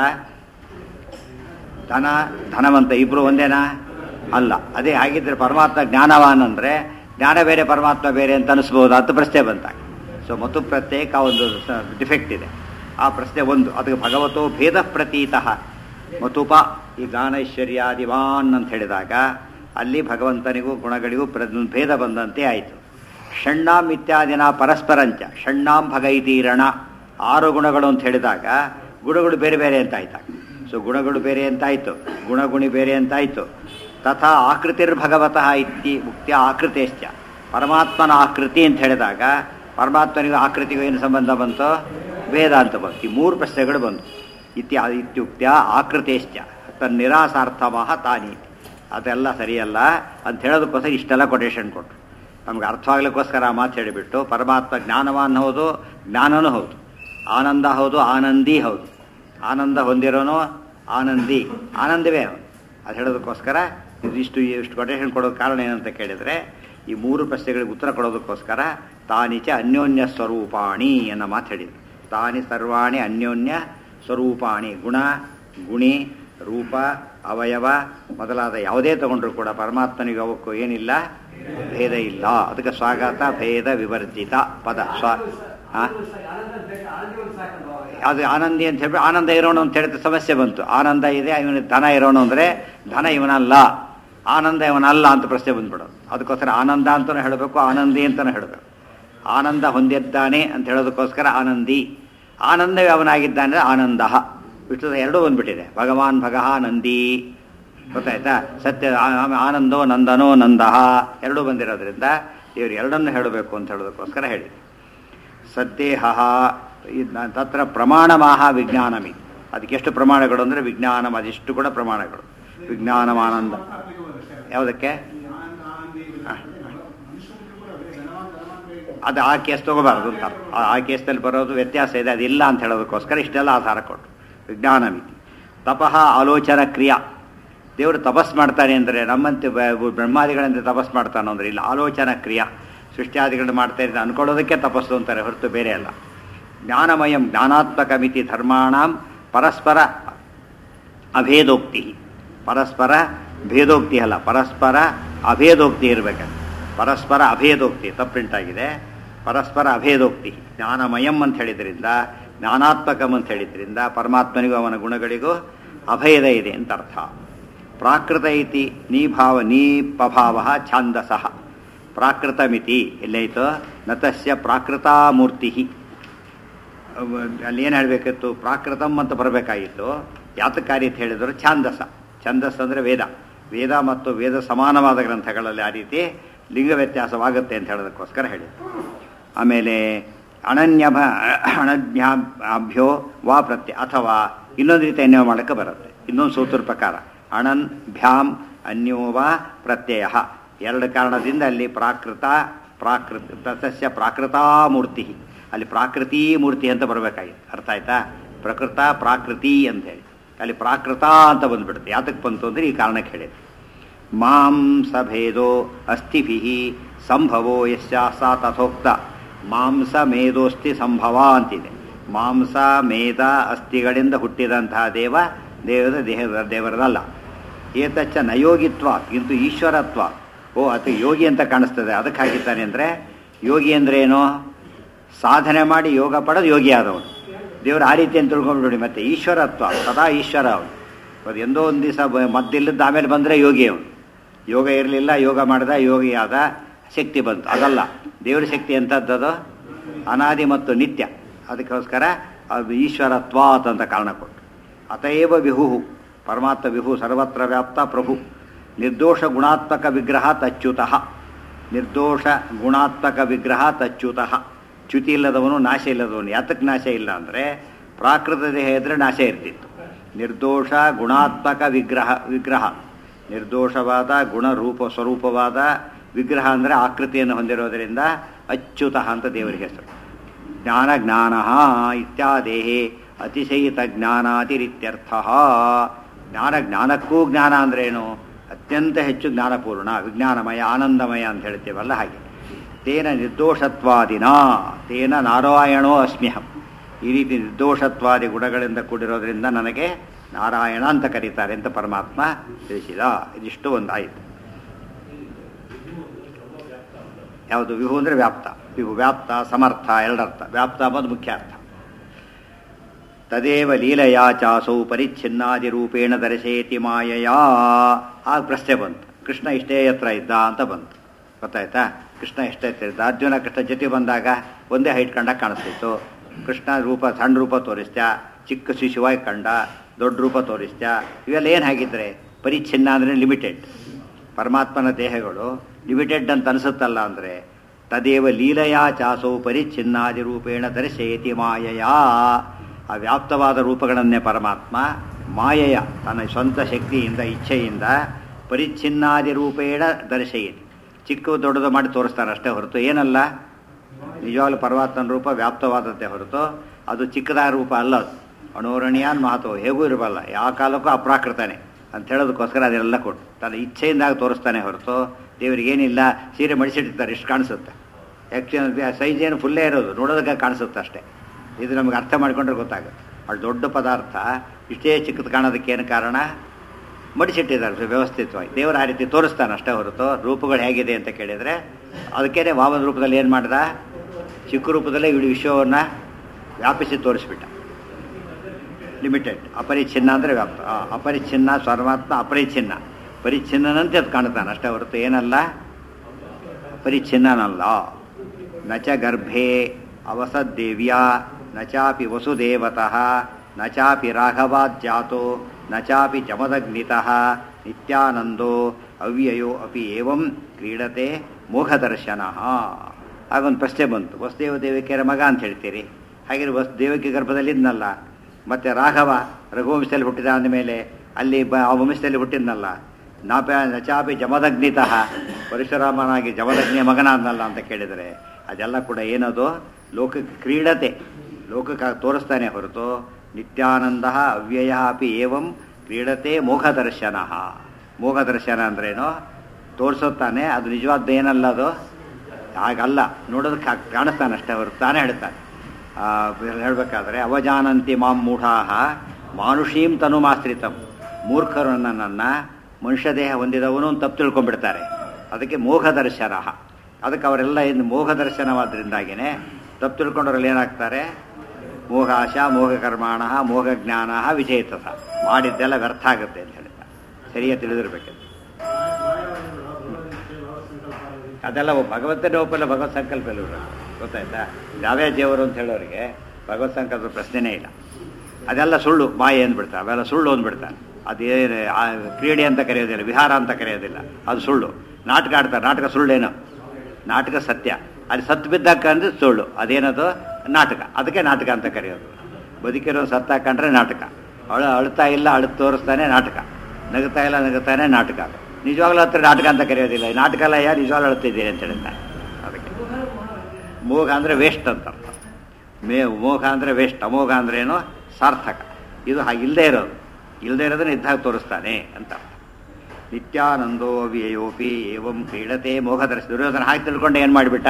ಧನ ಧನವಂತ ಇಬ್ರು ಒಂದೇನಾ ಅಲ್ಲ ಅದೇ ಹಾಗಿದ್ರೆ ಪರಮಾತ್ಮ ಜ್ಞಾನವಾನ್ ಅಂದರೆ ಜ್ಞಾನ ಬೇರೆ ಪರಮಾತ್ಮ ಬೇರೆ ಅಂತ ಅನಿಸ್ಬೋದು ಅಂತ ಪ್ರಶ್ನೆ ಬಂತಾಗ ಸೊ ಮತ್ತು ಪ್ರತ್ಯೇಕ ಒಂದು ಡಿಫೆಕ್ಟ್ ಇದೆ ಆ ಪ್ರಶ್ನೆ ಒಂದು ಅದಕ್ಕೆ ಭಗವತೋ ಭೇದ ಪ್ರತೀತಃ ಮತುಪ ಈ ಜ್ಞಾನೈಶ್ವರ್ಯಾದಿವಾನ್ ಅಂತ ಹೇಳಿದಾಗ ಅಲ್ಲಿ ಭಗವಂತನಿಗೂ ಗುಣಗಳಿಗೂ ಪ್ರ ಭೇದ ಬಂದಂತೆ ಆಯಿತು ಷಣ್ಣಾಂ ಇತ್ಯಾದಿನ ಪರಸ್ಪರಂಚ ಷಣ್ಣಾಂ ಭಗೈತೀರಣ ಆರು ಗುಣಗಳು ಅಂತ ಹೇಳಿದಾಗ ಗುಣಗಳು ಬೇರೆ ಬೇರೆ ಅಂತ ಆಯ್ತಾಗ ಸೊ ಗುಣಗಳು ಬೇರೆ ಅಂತಾಯಿತು ಗುಣಗುಣಿ ಬೇರೆ ಅಂತಾಯಿತು ತಥಾ ಆಕೃತಿರ್ಭಗವತಃ ಇತ್ತಿ ಮುಕ್ತಿಯ ಆಕೃತಿಶ್ಚ ಪರಮಾತ್ಮನ ಆಕೃತಿ ಅಂತ ಹೇಳಿದಾಗ ಪರಮಾತ್ಮನಿಗೂ ಆಕೃತಿಗೂ ಏನು ಸಂಬಂಧ ಬಂತು ಭೇದ ಅಂತ ಬಂತು ಈ ಮೂರು ಪ್ರಶ್ನೆಗಳು ಬಂತು ಇತ್ಯ ಇತ್ಯುಕ್ತ್ಯ ಆಕೃತಿಶ್ಚ ತನ್ನಿರಾಸಾರ್ಥಮಃ ತಾನಿ ಅದೆಲ್ಲ ಸರಿಯಲ್ಲ ಅಂತ ಹೇಳೋದಕ್ಕೋಸ್ಕರ ಇಷ್ಟೆಲ್ಲ ಕೊಟೇಶನ್ ಕೊಟ್ಟರು ನಮ್ಗೆ ಅರ್ಥವಾಗ್ಲಿಕ್ಕೋಸ್ಕರ ಆ ಮಾತು ಹೇಳಿಬಿಟ್ಟು ಪರಮಾತ್ಮ ಜ್ಞಾನವಾನ್ ಹೌದು ಜ್ಞಾನನೂ ಹೌದು ಆನಂದ ಹೌದು ಆನಂದಿ ಹೌದು ಆನಂದ ಹೊಂದಿರೋನು ಆನಂದಿ ಆನಂದವೇ ಅವನು ಅದು ಹೇಳೋದಕ್ಕೋಸ್ಕರ ಇದಿಷ್ಟು ಇಷ್ಟು ಕೊಟೇಶನ್ ಕೊಡೋದು ಕಾರಣ ಏನಂತ ಕೇಳಿದರೆ ಈ ಮೂರು ಪ್ರಶ್ನೆಗಳಿಗೆ ಉತ್ತರ ಕೊಡೋದಕ್ಕೋಸ್ಕರ ತಾನಿಚ ಅನ್ಯೋನ್ಯ ಸ್ವರೂಪಾಣಿ ಅನ್ನೋ ಮಾತು ಹೇಳಿದ್ರು ತಾನಿ ಸರ್ವಾಣಿ ಅನ್ಯೋನ್ಯ ಸ್ವರೂಪಾಣಿ ಗುಣ ಗುಣಿ ರೂಪ ಅವಯವ ಮೊದಲಾದ ಯಾವುದೇ ತಗೊಂಡ್ರು ಕೂಡ ಪರಮಾತ್ಮನಿಗೆ ಅವಕ್ಕೂ ಏನಿಲ್ಲ ಭೇದ ಇಲ್ಲ ಅದಕ್ಕೆ ಸ್ವಾಗತ ಭೇದ ವಿವರ್ಜಿತ ಪದ ಸ್ವ ಆ? ಅದು ಆನಂದಿ ಅಂತ ಹೇಳಿ ಆನಂದ ಇರೋಣ ಅಂತ ಹೇಳಿದ ಸಮಸ್ಯೆ ಬಂತು ಆನಂದ ಇದೆ ಇವನಿಗೆ ಧನ ಇರೋಣ ಅಂದರೆ ಧನ ಇವನಲ್ಲ ಆನಂದ ಇವನಲ್ಲ ಅಂತ ಪ್ರಶ್ನೆ ಬಂದ್ಬಿಡೋದು ಅದಕ್ಕೋಸ್ಕರ ಆನಂದ ಅಂತಲೂ ಹೇಳಬೇಕು ಆನಂದಿ ಅಂತಲೂ ಹೇಳಬೇಕು ಆನಂದ ಹೊಂದಿದ್ದಾನೆ ಅಂತ ಹೇಳೋದಕ್ಕೋಸ್ಕರ ಆನಂದಿ ಆನಂದವೇ ಅವನಾಗಿದ್ದಾನೆ ಆನಂದ ವಿಷ್ಣುದ ಎರಡೂ ಬಂದ್ಬಿಟ್ಟಿದೆ ಭಗವಾನ್ ಭಗಹ ನಂದಿ ಗೊತ್ತಾಯ್ತಾ ಸತ್ಯ ಆ- ಆನಂದೋ ನಂದನೋ ನಂದಹ ಎರಡೂ ಬಂದಿರೋದ್ರಿಂದ ಇವರು ಎರಡನ್ನು ಹೇಳಬೇಕು ಅಂತ ಹೇಳೋದಕ್ಕೋಸ್ಕರ ಹೇಳಿ ಸದ್ದೇಹ ತತ್ರ ಪ್ರಮಾಣಮಾಹ ವಿಜ್ಞಾನಮಿ ಅದಕ್ಕೆ ಎಷ್ಟು ಪ್ರಮಾಣಗಳು ಅಂದರೆ ವಿಜ್ಞಾನಂ ಅದಿಷ್ಟು ಕೂಡ ಪ್ರಮಾಣಗಳು ವಿಜ್ಞಾನಂ ಆನಂದ ಯಾವುದಕ್ಕೆ ಆ. ಅದು ಆ ಕೇಸ್ ತಗೋಬಾರದು ಅಂತ ಆ- ಆ ಕೇಸ್ನಲ್ಲಿ ಬರೋದು ವ್ಯತ್ಯಾಸ ಇದೆ ಅದಿಲ್ಲ ಅಂತ ಹೇಳೋದಕ್ಕೋಸ್ಕರ ಇಷ್ಟೆಲ್ಲ ಆಧಾರ ಕೊಟ್ಟು ವಿಜ್ಞಾನ ಮಿತಿ ತಪಃ ಆಲೋಚನ ಕ್ರಿಯಾ ದೇವರು ತಪಸ್ ಮಾಡ್ತಾನೆ ಅಂದರೆ ನಮ್ಮಂತೆ ಬ- ಬ್ರಹ್ಮಾದಿಗಳಂತೆ ತಪಸ್ ಮಾಡ್ತಾನೋ ಅಂದರೆ ಇಲ್ಲ ಆಲೋಚನಾ ಕ್ರಿಯಾ ಸೃಷ್ಟಿಯಾದಿಗಳನ್ನ ಮಾಡ್ತಾ ಇದ್ದ ಅನ್ಕೊಳ್ಳೋದಕ್ಕೆ ತಪಸ್ಸು ಅಂತಾರೆ ಹೊರತು ಬೇರೆ ಅಲ್ಲ ಜ್ಞಾನಮಯಂ ಜ್ಞಾನಾತ್ಮಕ ಮಿತಿ ಧರ್ಮಾಣಂ ಪರಸ್ಪರ ಅಭೇದೋಕ್ತಿ ಪರಸ್ಪರ ಭೇದೋಕ್ತಿ ಅಲ್ಲ ಪರಸ್ಪರ ಅಭೇದೋಕ್ತಿ ಇರಬೇಕಂತ ಪರಸ್ಪರ ಅಭೇದೋಕ್ತಿ ತಪ್ಪುಂಟಾಗಿದೆ ಪರಸ್ಪರ ಅಭೇದೋಕ್ತಿ ಜ್ಞಾನಮಯಂ ಅಂತ ಹೇಳಿದ್ರಿಂದ ಜ್ಞಾನಾತ್ಮಕಂ ಅಂತ ಹೇಳಿದ್ರಿಂದ ಪರಮಾತ್ಮನಿಗೂ ಅವನ ಗುಣಗಳಿಗೂ ಅಭೇದ ಇದೆ ಅಂತ ಅರ್ಥ ಪ್ರಾಕೃತ ಇತಿ ನೀಭಾವ ನೀಪಭಾವ ಛಾಂದಸಃ ಪ್ರಾಕೃತಮಿತಿ ಎಲ್ಲೈತು ನತಸ್ಯ ಪ್ರಾಕೃತಾಮೂರ್ತಿ ಅಲ್ಲಿ ಏನು ಹೇಳಬೇಕಿತ್ತು ಪ್ರಾಕೃತಂ ಅಂತ ಬರಬೇಕಾಗಿತ್ತು ಯಾತಕಾರಿ ಅಂತ ಹೇಳಿದ್ರು ಛಾಂದಸ ಛಂದಸ್ ಅಂದರೆ ವೇದ ವೇದ ಮತ್ತು ವೇದ ಸಮಾನವಾದ ಗ್ರಂಥಗಳಲ್ಲಿ ಆ ರೀತಿ ಲಿಂಗ ವ್ಯತ್ಯಾಸವಾಗುತ್ತೆ ಅಂತ ಹೇಳೋದಕ್ಕೋಸ್ಕರ ಹೇಳಿದ್ರು ಆಮೇಲೆ ಅನನ್ಯ ಅಣನ್ಯಾಭ್ಯೋ ವಾ ಪ್ರತ್ಯಯ ಅಥವಾ ಇನ್ನೊಂದು ರೀತಿ ಅನ್ಯ ಮಾಡೋಕ್ಕೆ ಬರುತ್ತೆ ಇನ್ನೊಂದು ಸೂತ್ರ ಪ್ರಕಾರ ಅಣನ್ ಭ್ಯಾಂ ಅನ್ಯೋ ವಾ ಪ್ರತ್ಯಯ ಎರಡು ಕಾರಣದಿಂದ ಅಲ್ಲಿ ಪ್ರಾಕೃತ ಪ್ರಾಕೃತ ತಸ್ಯ ಪ್ರಾಕೃತಾಮೂರ್ತಿ ಅಲ್ಲಿ ಪ್ರಾಕೃತಿ ಮೂರ್ತಿ ಅಂತ ಬರಬೇಕಾಗಿತ್ತು ಅರ್ಥ ಆಯ್ತಾ ಪ್ರಕೃತ ಪ್ರಾಕೃತಿ ಅಂತ ಹೇಳಿ ಅಲ್ಲಿ ಪ್ರಾಕೃತ ಅಂತ ಬಂದ್ಬಿಡುತ್ತೆ ಯಾತಕ್ಕೆ ಬಂತು ಅಂದರೆ ಈ ಕಾರಣಕ್ಕೆ ಹೇಳಿದೆ ಮಾಂಸ ಭೇದೋ ಅಸ್ಥಿಭಿ ಸಂಭವೋ ಯಶ್ಚಾಸ ತಥೋಕ್ತ ಮಾಂಸ ಮೇದೋಸ್ತಿ ಸಂಭವ ಅಂತಿದೆ ಮಾಂಸ ಮೇದ ಅಸ್ಥಿಗಳಿಂದ ಹುಟ್ಟಿದಂತಹ ದೇವ ದೇವದ ದೇಹ ದೇವರದಲ್ಲ ಏತಚ್ಚ ನಯೋಗಿತ್ವ ಇಂತು ಈಶ್ವರತ್ವ ಓ ಅದು ಯೋಗಿ ಅಂತ ಕಾಣಿಸ್ತದೆ ಅದಕ್ಕೆ ಹಾಕಿದ್ದಾನೆ ಅಂದರೆ ಯೋಗಿ ಅಂದ್ರೆ ಏನು ಸಾಧನೆ ಮಾಡಿ ಯೋಗ ಪಡೆದು ಯೋಗಿ ಆದವನು ದೇವರು ಆ ರೀತಿ ಅಂತ ತಿಳ್ಕೊಂಡ್ಬಿಡಿ ಮತ್ತೆ ಈಶ್ವರತ್ವ ಸದಾ ಈಶ್ವರ ಅವನು ಅದು ಎಂದೋ ಒಂದು ದಿವಸ ಮದ್ದಿಲ್ಲದ ಆಮೇಲೆ ಬಂದರೆ ಯೋಗಿ ಅವನು ಯೋಗ ಇರಲಿಲ್ಲ ಯೋಗ ಮಾಡಿದ ಯೋಗಿ ಆದ ಶಕ್ತಿ ಬಂತು ಅದಲ್ಲ ದೇವರ ಶಕ್ತಿ ಎಂಥದ್ದದು ಅನಾದಿ ಮತ್ತು ನಿತ್ಯ ಅದಕ್ಕೋಸ್ಕರ ಅದು ಈಶ್ವರತ್ವಾತ್ ಅಂತ ಕಾರಣ ಕೊಟ್ಟು ಅತಏವ ವಿಹು ಪರಮಾತ್ಮ ವಿಹು ಸರ್ವತ್ರ ವ್ಯಾಪ್ತ ಪ್ರಭು ನಿರ್ದೋಷ ಗುಣಾತ್ಮಕ ವಿಗ್ರಹ ತಚ್ಯುತಃ ನಿರ್ದೋಷ ಗುಣಾತ್ಮಕ ವಿಗ್ರಹ ತಚ್ಯುತಃ ಚ್ಯುತಿ ಇಲ್ಲದವನು ನಾಶ ಇಲ್ಲದವನು ಯಾತಕ್ಕೆ ನಾಶ ಇಲ್ಲ ಅಂದರೆ ಪ್ರಾಕೃತ ದೇಹ ಇದ್ರೆ ನಾಶ ಇರ್ತಿತ್ತು ನಿರ್ದೋಷ ಗುಣಾತ್ಮಕ ವಿಗ್ರಹ ವಿಗ್ರಹ ನಿರ್ದೋಷವಾದ ಗುಣರೂಪ ಸ್ವರೂಪವಾದ ವಿಗ್ರಹ ಅಂದರೆ ಆಕೃತಿಯನ್ನು ಹೊಂದಿರೋದರಿಂದ ಅಚ್ಯುತ ಅಂತ ದೇವರಿಗೆ ಹೆಸರು ಜ್ಞಾನ ಜ್ಞಾನ ಇತ್ಯಾದೇಹೇ ಅತಿಶಯಿತ ಜ್ಞಾನಾತಿರಿತ್ಯರ್ಥ ಜ್ಞಾನ ಜ್ಞಾನಕ್ಕೂ ಜ್ಞಾನ ಅಂದ್ರೇನು ಅತ್ಯಂತ ಹೆಚ್ಚು ಜ್ಞಾನಪೂರ್ಣ ವಿಜ್ಞಾನಮಯ ಆನಂದಮಯ ಅಂತ ಹೇಳ್ತೇವಲ್ಲ ಹಾಗೆ ತೇನ ನಿರ್ದೋಷತ್ವಾದಿನ ತೇನ ನಾರಾಯಣೋ ಅಸ್ಮ್ಯಹಂ ಈ ರೀತಿ ನಿರ್ದೋಷತ್ವಾದಿ ಗುಣಗಳಿಂದ ಕೂಡಿರೋದ್ರಿಂದ ನನಗೆ ನಾರಾಯಣ ಅಂತ ಕರೀತಾರೆ ಅಂತ ಪರಮಾತ್ಮ ತಿಳಿಸಿದ ಇದಿಷ್ಟು ಒಂದು ಆಯಿತು ಯಾವುದು ವಿಹು ಅಂದರೆ ವ್ಯಾಪ್ತ ವಿಹು ವ್ಯಾಪ್ತ ಸಮರ್ಥ ಎರಡರ್ಥ ವ್ಯಾಪ್ತ ಅನ್ನೋದು ಮುಖ್ಯ ಅರ್ಥ ತದೇವ ಲೀಲಯಾ ಚಾಸೌ ಪರಿಚ್ಛಿನ್ನಾದಿ ರೂಪೇಣ ದರ್ಶೇತಿ ಮಾಯಯಾ ಆಗ ಪ್ರಶ್ನೆ ಬಂತು ಕೃಷ್ಣ ಇಷ್ಟೇ ಎತ್ತರ ಇದ್ದ ಅಂತ ಬಂತು ಗೊತ್ತಾಯ್ತಾ ಕೃಷ್ಣ ಇಷ್ಟೇ ಎತ್ತರ ಇದ್ದ ಅರ್ಜುನ ಕೃಷ್ಣ ಜೊತೆ ಬಂದಾಗ ಒಂದೇ ಹೈಟ್ ಕಂಡ ಕಾಣಿಸ್ತಿತ್ತು ಕೃಷ್ಣ ರೂಪ ಸಣ್ಣ ರೂಪ ತೋರಿಸ್ತ್ಯಾ ಚಿಕ್ಕ ಶಿಶುವಾಗಿ ಕಂಡ ದೊಡ್ಡ ರೂಪ ತೋರಿಸ್ತ್ಯಾ ಇವೆಲ್ಲ ಏನು ಹಾಗಿದ್ರೆ ಪರಿಚ್ಛಿನ್ನ ಅಂದರೆ ಲಿಮಿಟೆಡ್ ಪರಮಾತ್ಮನ ದೇಹಗಳು ಲಿಮಿಟೆಡ್ ಅಂತ ಅನಿಸುತ್ತಲ್ಲ ಅಂದರೆ ತದೇವ ಲೀಲೆಯಾ ಚಾಸೌ ಪರಿಚ್ಛಿನ್ನಾದಿ ರೂಪೇಣ ದರ್ಶಯತಿ ಮಾಯಯ ಆ ವ್ಯಾಪ್ತವಾದ ರೂಪಗಳನ್ನೇ ಪರಮಾತ್ಮ ಮಾಯೆಯ ತನ್ನ ಸ್ವಂತ ಶಕ್ತಿಯಿಂದ ಇಚ್ಛೆಯಿಂದ ಪರಿಚ್ಛಿನ್ನಾದಿ ರೂಪೇಣ ದರ್ಶಯತಿ ಚಿಕ್ಕ ದೊಡ್ಡದು ಮಾಡಿ ತೋರಿಸ್ತಾನೆ ಅಷ್ಟೇ ಹೊರತು ಏನಲ್ಲ ನಿಜವಾಗ್ಲೂ ಪರಮಾತ್ಮನ ರೂಪ ವ್ಯಾಪ್ತವಾದದ್ದೇ ಹೊರತು ಅದು ಚಿಕ್ಕದಾದ ರೂಪ ಅಲ್ಲ ಅದು ಅಣೋರಣೀಯಾನ್ ಮಹತ್ವ ಹೇಗೂ ಇರಬಲ್ಲ ಯಾವ ಕಾಲಕ್ಕೂ ಅಪ್ರಾಕೃತಾನೆ ಅಂತ ಹೇಳೋದಕ್ಕೋಸ್ಕರ ಅದೆಲ್ಲ ಕೊಟ್ಟು ತನ್ನ ಇಚ್ಛೆಯಿಂದಾಗ ತೋರಿಸ್ತಾನೆ ಹೊರತು ದೇವರಿಗೇನಿಲ್ಲ ಸೀರೆ ಮಡಿಸಿಟ್ಟಿರ್ತಾರೆ ಇಷ್ಟು ಕಾಣಿಸುತ್ತೆ ಆ್ಯಕ್ಚುಲಿ ಸೈಜ್ ಏನು ಫುಲ್ಲೇ ಇರೋದು ನೋಡೋದಕ್ಕೆ ಕಾಣಿಸುತ್ತೆ ಅಷ್ಟೇ ಇದು ನಮಗೆ ಅರ್ಥ ಮಾಡ್ಕೊಂಡ್ರೆ ಗೊತ್ತಾಗುತ್ತೆ ಅದು ದೊಡ್ಡ ಪದಾರ್ಥ ಇಷ್ಟೇ ಚಿಕ್ಕದು ಕಾಣೋದಕ್ಕೆ ಏನು ಕಾರಣ ಮಡಿಸಿಟ್ಟಿದ್ದಾರೆ ವ್ಯವಸ್ಥಿತವಾಗಿ ದೇವರು ಆ ರೀತಿ ತೋರಿಸ್ತಾನೆ ಅಷ್ಟೇ ಹೊರತು ರೂಪಗಳು ಹೇಗಿದೆ ಅಂತ ಕೇಳಿದರೆ ಅದಕ್ಕೇನೆ ವಾಮನ ರೂಪದಲ್ಲಿ ಏನು ಮಾಡ್ದ ಚಿಕ್ಕ ರೂಪದಲ್ಲೇ ಇಡೀ ವಿಶ್ವವನ್ನು ವ್ಯಾಪಿಸಿ ತೋರಿಸ್ಬಿಟ್ಟ ಲಿಮಿಟೆಡ್ ಅಪರಿಚ್ಛಿನ್ನ ಅಂದರೆ ವ್ಯಾಪ್ತ ಆ, ಅಪರಿಚ್ಛಿನ್ನ ಪರಮಾತ್ಮ ಅಪರಿಚ್ಛಿನ್ನ ಪರಿಚ್ಛಿನ್ನನಂತೆ ಅದು ಕಾಣ್ತಾನೆ ಅಷ್ಟೇ ಹೊರತು ಏನಲ್ಲ ಪರಿಚ್ಛಿನ್ನನಲ್ಲ ನ ಚ ಗರ್ಭೆ ಅವಸದ್ದೇವ್ಯ ನ ಚಾಪಿ ವಸುದೇವತಃ ನ ಚಾಪಿ ರಾಘವಾಜ್ಜಾತೋ ನ ಚಾಪಿ ಜಮದಗ್ನಿತಃ ನಿತ್ಯಾನಂದೋ ಅವ್ಯಯೋ ಅಪಿ ಏವಂ ಕ್ರೀಡತೆ ಮೋಘದರ್ಶನ ಆಗೊಂದು ಪ್ರಶ್ನೆ ಬಂತು ವಸುದೇವ ದೇವಿಕೆಯರ ಮಗ ಅಂತ ಹೇಳ್ತೀರಿ ಹಾಗೆ ವಸ್ ದೇವಕಿ ಗರ್ಭದಲ್ಲಿ ಇದ್ನಲ್ಲ ಮತ್ತೆ ರಾಘವ ರಘುವಂಶದಲ್ಲಿ ಹುಟ್ಟಿದ ಅಂದಮೇಲೆ ಅಲ್ಲಿ ಬ ಆ ವಂಶದಲ್ಲಿ ಹುಟ್ಟಿದ್ನಲ್ಲ ನಾಪ ನಚಾಪಿ ಜಮದಗ್ನಿತಃ ಪರಶುರಾಮನಾಗಿ ಜಮದಗ್ನಿಯ ಮಗನಾದ್ನಲ್ಲ ಅಂತ ಕೇಳಿದರೆ ಅದೆಲ್ಲ ಕೂಡ ಏನದು ಲೋಕಕ್ಕೆ ಕ್ರೀಡತೆ ಲೋಕಕ್ಕೆ ತೋರಿಸ್ತಾನೆ ಹೊರತು ನಿತ್ಯಾನಂದ ಅವ್ಯಯ ಅಪಿ ಏವಂ ಕ್ರೀಡತೆ ಮೋಘದರ್ಶನ ಮೋಘದರ್ಶನ ಅಂದ್ರೇನು ತೋರಿಸುತ್ತಾನೆ ಅದು ನಿಜವಾದ ಏನಲ್ಲ ಅದು ಹಾಗಲ್ಲ ನೋಡೋದಕ್ಕೆ ಹಾಗೆ ಕಾಣಿಸ್ತಾನೆ ಅಷ್ಟೇ ಹೊರತು ತಾನೇ ಹೇಳ್ತಾನೆ ಆ, ಹೇಳ್ಬೇಕಾದ್ರೆ ಅವಜಾನಂತಿ ಮಾಂ ಮೂಢಾಹ ಮಾನುಷೀಂ ತನು ಮಾಶ್ರಿತಂ ಮೂರ್ಖರು ನನ್ನ ಮನುಷ್ಯ ದೇಹ ಹೊಂದಿದವನು ಅಂತ ತಪ್ಪು ತಿಳ್ಕೊಂಡ್ಬಿಡ್ತಾರೆ ಅದಕ್ಕೆ ಮೋಘ ದರ್ಶನ ಅದಕ್ಕೆ ಅವರೆಲ್ಲ ಇನ್ನು ಮೋಘ ದರ್ಶನವಾದ್ರಿಂದಾಗಿನೇ ತಪ್ಪು ತಿಳ್ಕೊಂಡವ್ರಲ್ಲಿ ಏನಾಗ್ತಾರೆ ಮೋಹಾಶ ಮೋಹ ಕರ್ಮಾಣ ಮೋಹ ಜ್ಞಾನ ವಿಜೇತಸ ಮಾಡಿದ್ದೆಲ್ಲ ವ್ಯರ್ಥ ಆಗುತ್ತೆ ಅಂತ ಹೇಳ್ತಾರೆ ಸರಿಯಾಗಿ ತಿಳಿದಿರ್ಬೇಕು ಅದೆಲ್ಲ ಒಬ್ಬ ಭಗವಂತನೇ ಒಪ್ಪಲ್ಲ ಭಗವತ್ ಸಂಕಲ್ಪ ಇಲ್ಲ ಇವ್ರಿಗೆ. ಗೊತ್ತಾಯ್ತಾ ಯಾವ್ಯಾವ ದೇವರು ಅಂತ ಹೇಳೋರಿಗೆ ಭಗವತ್ ಸಂಕಲ್ಪದ ಪ್ರಶ್ನೆನೇ ಇಲ್ಲ ಅದೆಲ್ಲ ಸುಳ್ಳು ಮಾಯೆ ಅಂದ್ಬಿಡ್ತಾರೆ ಅವೆಲ್ಲ ಸುಳ್ಳು ಅಂದ್ಬಿಡ್ತಾರೆ ಅದೇನು ಆ ಕ್ರೀಡೆ ಅಂತ ಕರೆಯೋದಿಲ್ಲ ವಿಹಾರ ಅಂತ ಕರೆಯೋದಿಲ್ಲ ಅದು ಸುಳ್ಳು ನಾಟಕ ಆಡ್ತಾರೆ ನಾಟಕ ಸುಳ್ಳೇನು ನಾಟಕ ಸತ್ಯ ಅಲ್ಲಿ ಸತ್ತು ಬಿದ್ದಕ್ಕ ಅಂದ್ರೆ ಸುಳ್ಳು ಅದೇನದು ನಾಟಕ ಅದಕ್ಕೆ ನಾಟಕ ಅಂತ ಕರೆಯೋದು ಬದುಕಿರೋ ಸತ್ತ ಕಂಡ್ರೆ ನಾಟಕ ಅಳು ಅಳ್ತಾ ಇಲ್ಲ ಅಳು ತೋರಿಸ್ತಾನೆ ನಾಟಕ ನಗುತ್ತಾ ಇಲ್ಲ ನಗುತ್ತಾನೆ ನಾಟಕ ನಿಜವಾಗ್ಲೂ ಹತ್ರ ನಾಟಕ ಅಂತ ಕರೆಯೋದಿಲ್ಲ ಈ ನಾಟಕ ಎಲ್ಲ ಯಾರು ನಿಜವಾಗ್ಲೂ ಅಳ್ತಿದ್ದೀರಿ ಅಂತ ಹೇಳ್ತಾರೆ ಅದಕ್ಕೆ ಮೋಘ ಅಂದರೆ ವೇಸ್ಟ್ ಅಂತ ಅರ್ಥ ಮೇ ಮೋಘ ಅಂದರೆ ವೇಸ್ಟ್ ಅಮೋಘ ಅಂದ್ರೇನು ಸಾರ್ಥಕ ಇದು ಹಾಗಿಲ್ಲದೆ ಇರೋದು ಇಲ್ಲದೆ ಇರೋದನ್ನ ಇದ್ದಾಗ ತೋರಿಸ್ತಾನೆ ಅಂತ ಅರ್ಥ ನಿತ್ಯಾನಂದೋ ವ್ಯಯೋಪಿ ಏವಂ ಕ್ರೀಡತೆ ಮೋಘದರ್ಶ ದುರ್ಯೋಧನ ಹಾಗೆ ತಿಳ್ಕೊಂಡು ಏನು ಮಾಡಿಬಿಟ್ಟ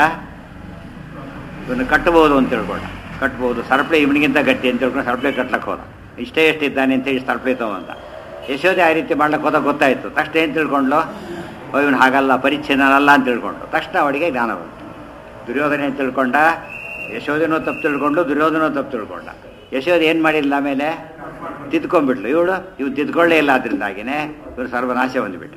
ಇವನು ಕಟ್ಟಬಹುದು ಅಂತ ತಿಳ್ಕೊಂಡ ಕಟ್ಬೋದು ಸರಪಳಿ ಇವನಿಗಿಂತ ಗಟ್ಟಿ ಅಂತ ತಿಳ್ಕೊಂಡು ಸರಪಳಿ ಕಟ್ಲಕ್ಕೆ ಹೋದ ಇಷ್ಟೇ ಎಷ್ಟು ಇದ್ದಾನೆ ಅಂತ ಹೇಳಿ ಸರಪಳಿ ತಗೊಂಡ ಯಶೋದೆ ಆ ರೀತಿ ಮಾಡ್ಲಕ್ಕೆ ಹೋದಾಗ ಗೊತ್ತಾಯ್ತು ತಕ್ಷಣ ಏನು ತಿಳ್ಕೊಂಡ್ಲು ಓ ಇವನು ಹಾಗಲ್ಲ ಪರಿಚ್ಛೇದನಲ್ಲ ಅಂತ ತಿಳ್ಕೊಂಡು ತಕ್ಷಣ ಅವಳಿಗೆ ಜ್ಞಾನ ಬಂತು ದುರ್ಯೋಧನ ಏನು ತಿಳ್ಕೊಂಡ ಯಶೋಧನೂ ತಪ್ಪು ತಿಳ್ಕೊಂಡು ದುರ್ಯೋಧನೂ ತಪ್ಪು ತಿಳ್ಕೊಂಡ ಯಶೋಧ ಏನು ಮಾಡಿಲ್ಲ ಆಮೇಲೆ ತಿದ್ಕೊಂಡ್ಬಿಟ್ಲು ಇವಳು ಇವ್ ತಿದ್ಕೊಳ್ಳೇ ಇಲ್ಲ ಅದರಿಂದಾಗಿನೇ ಇವರು ಸರ್ವನಾಶ ಹೊಂದಿಬಿಟ್ಟು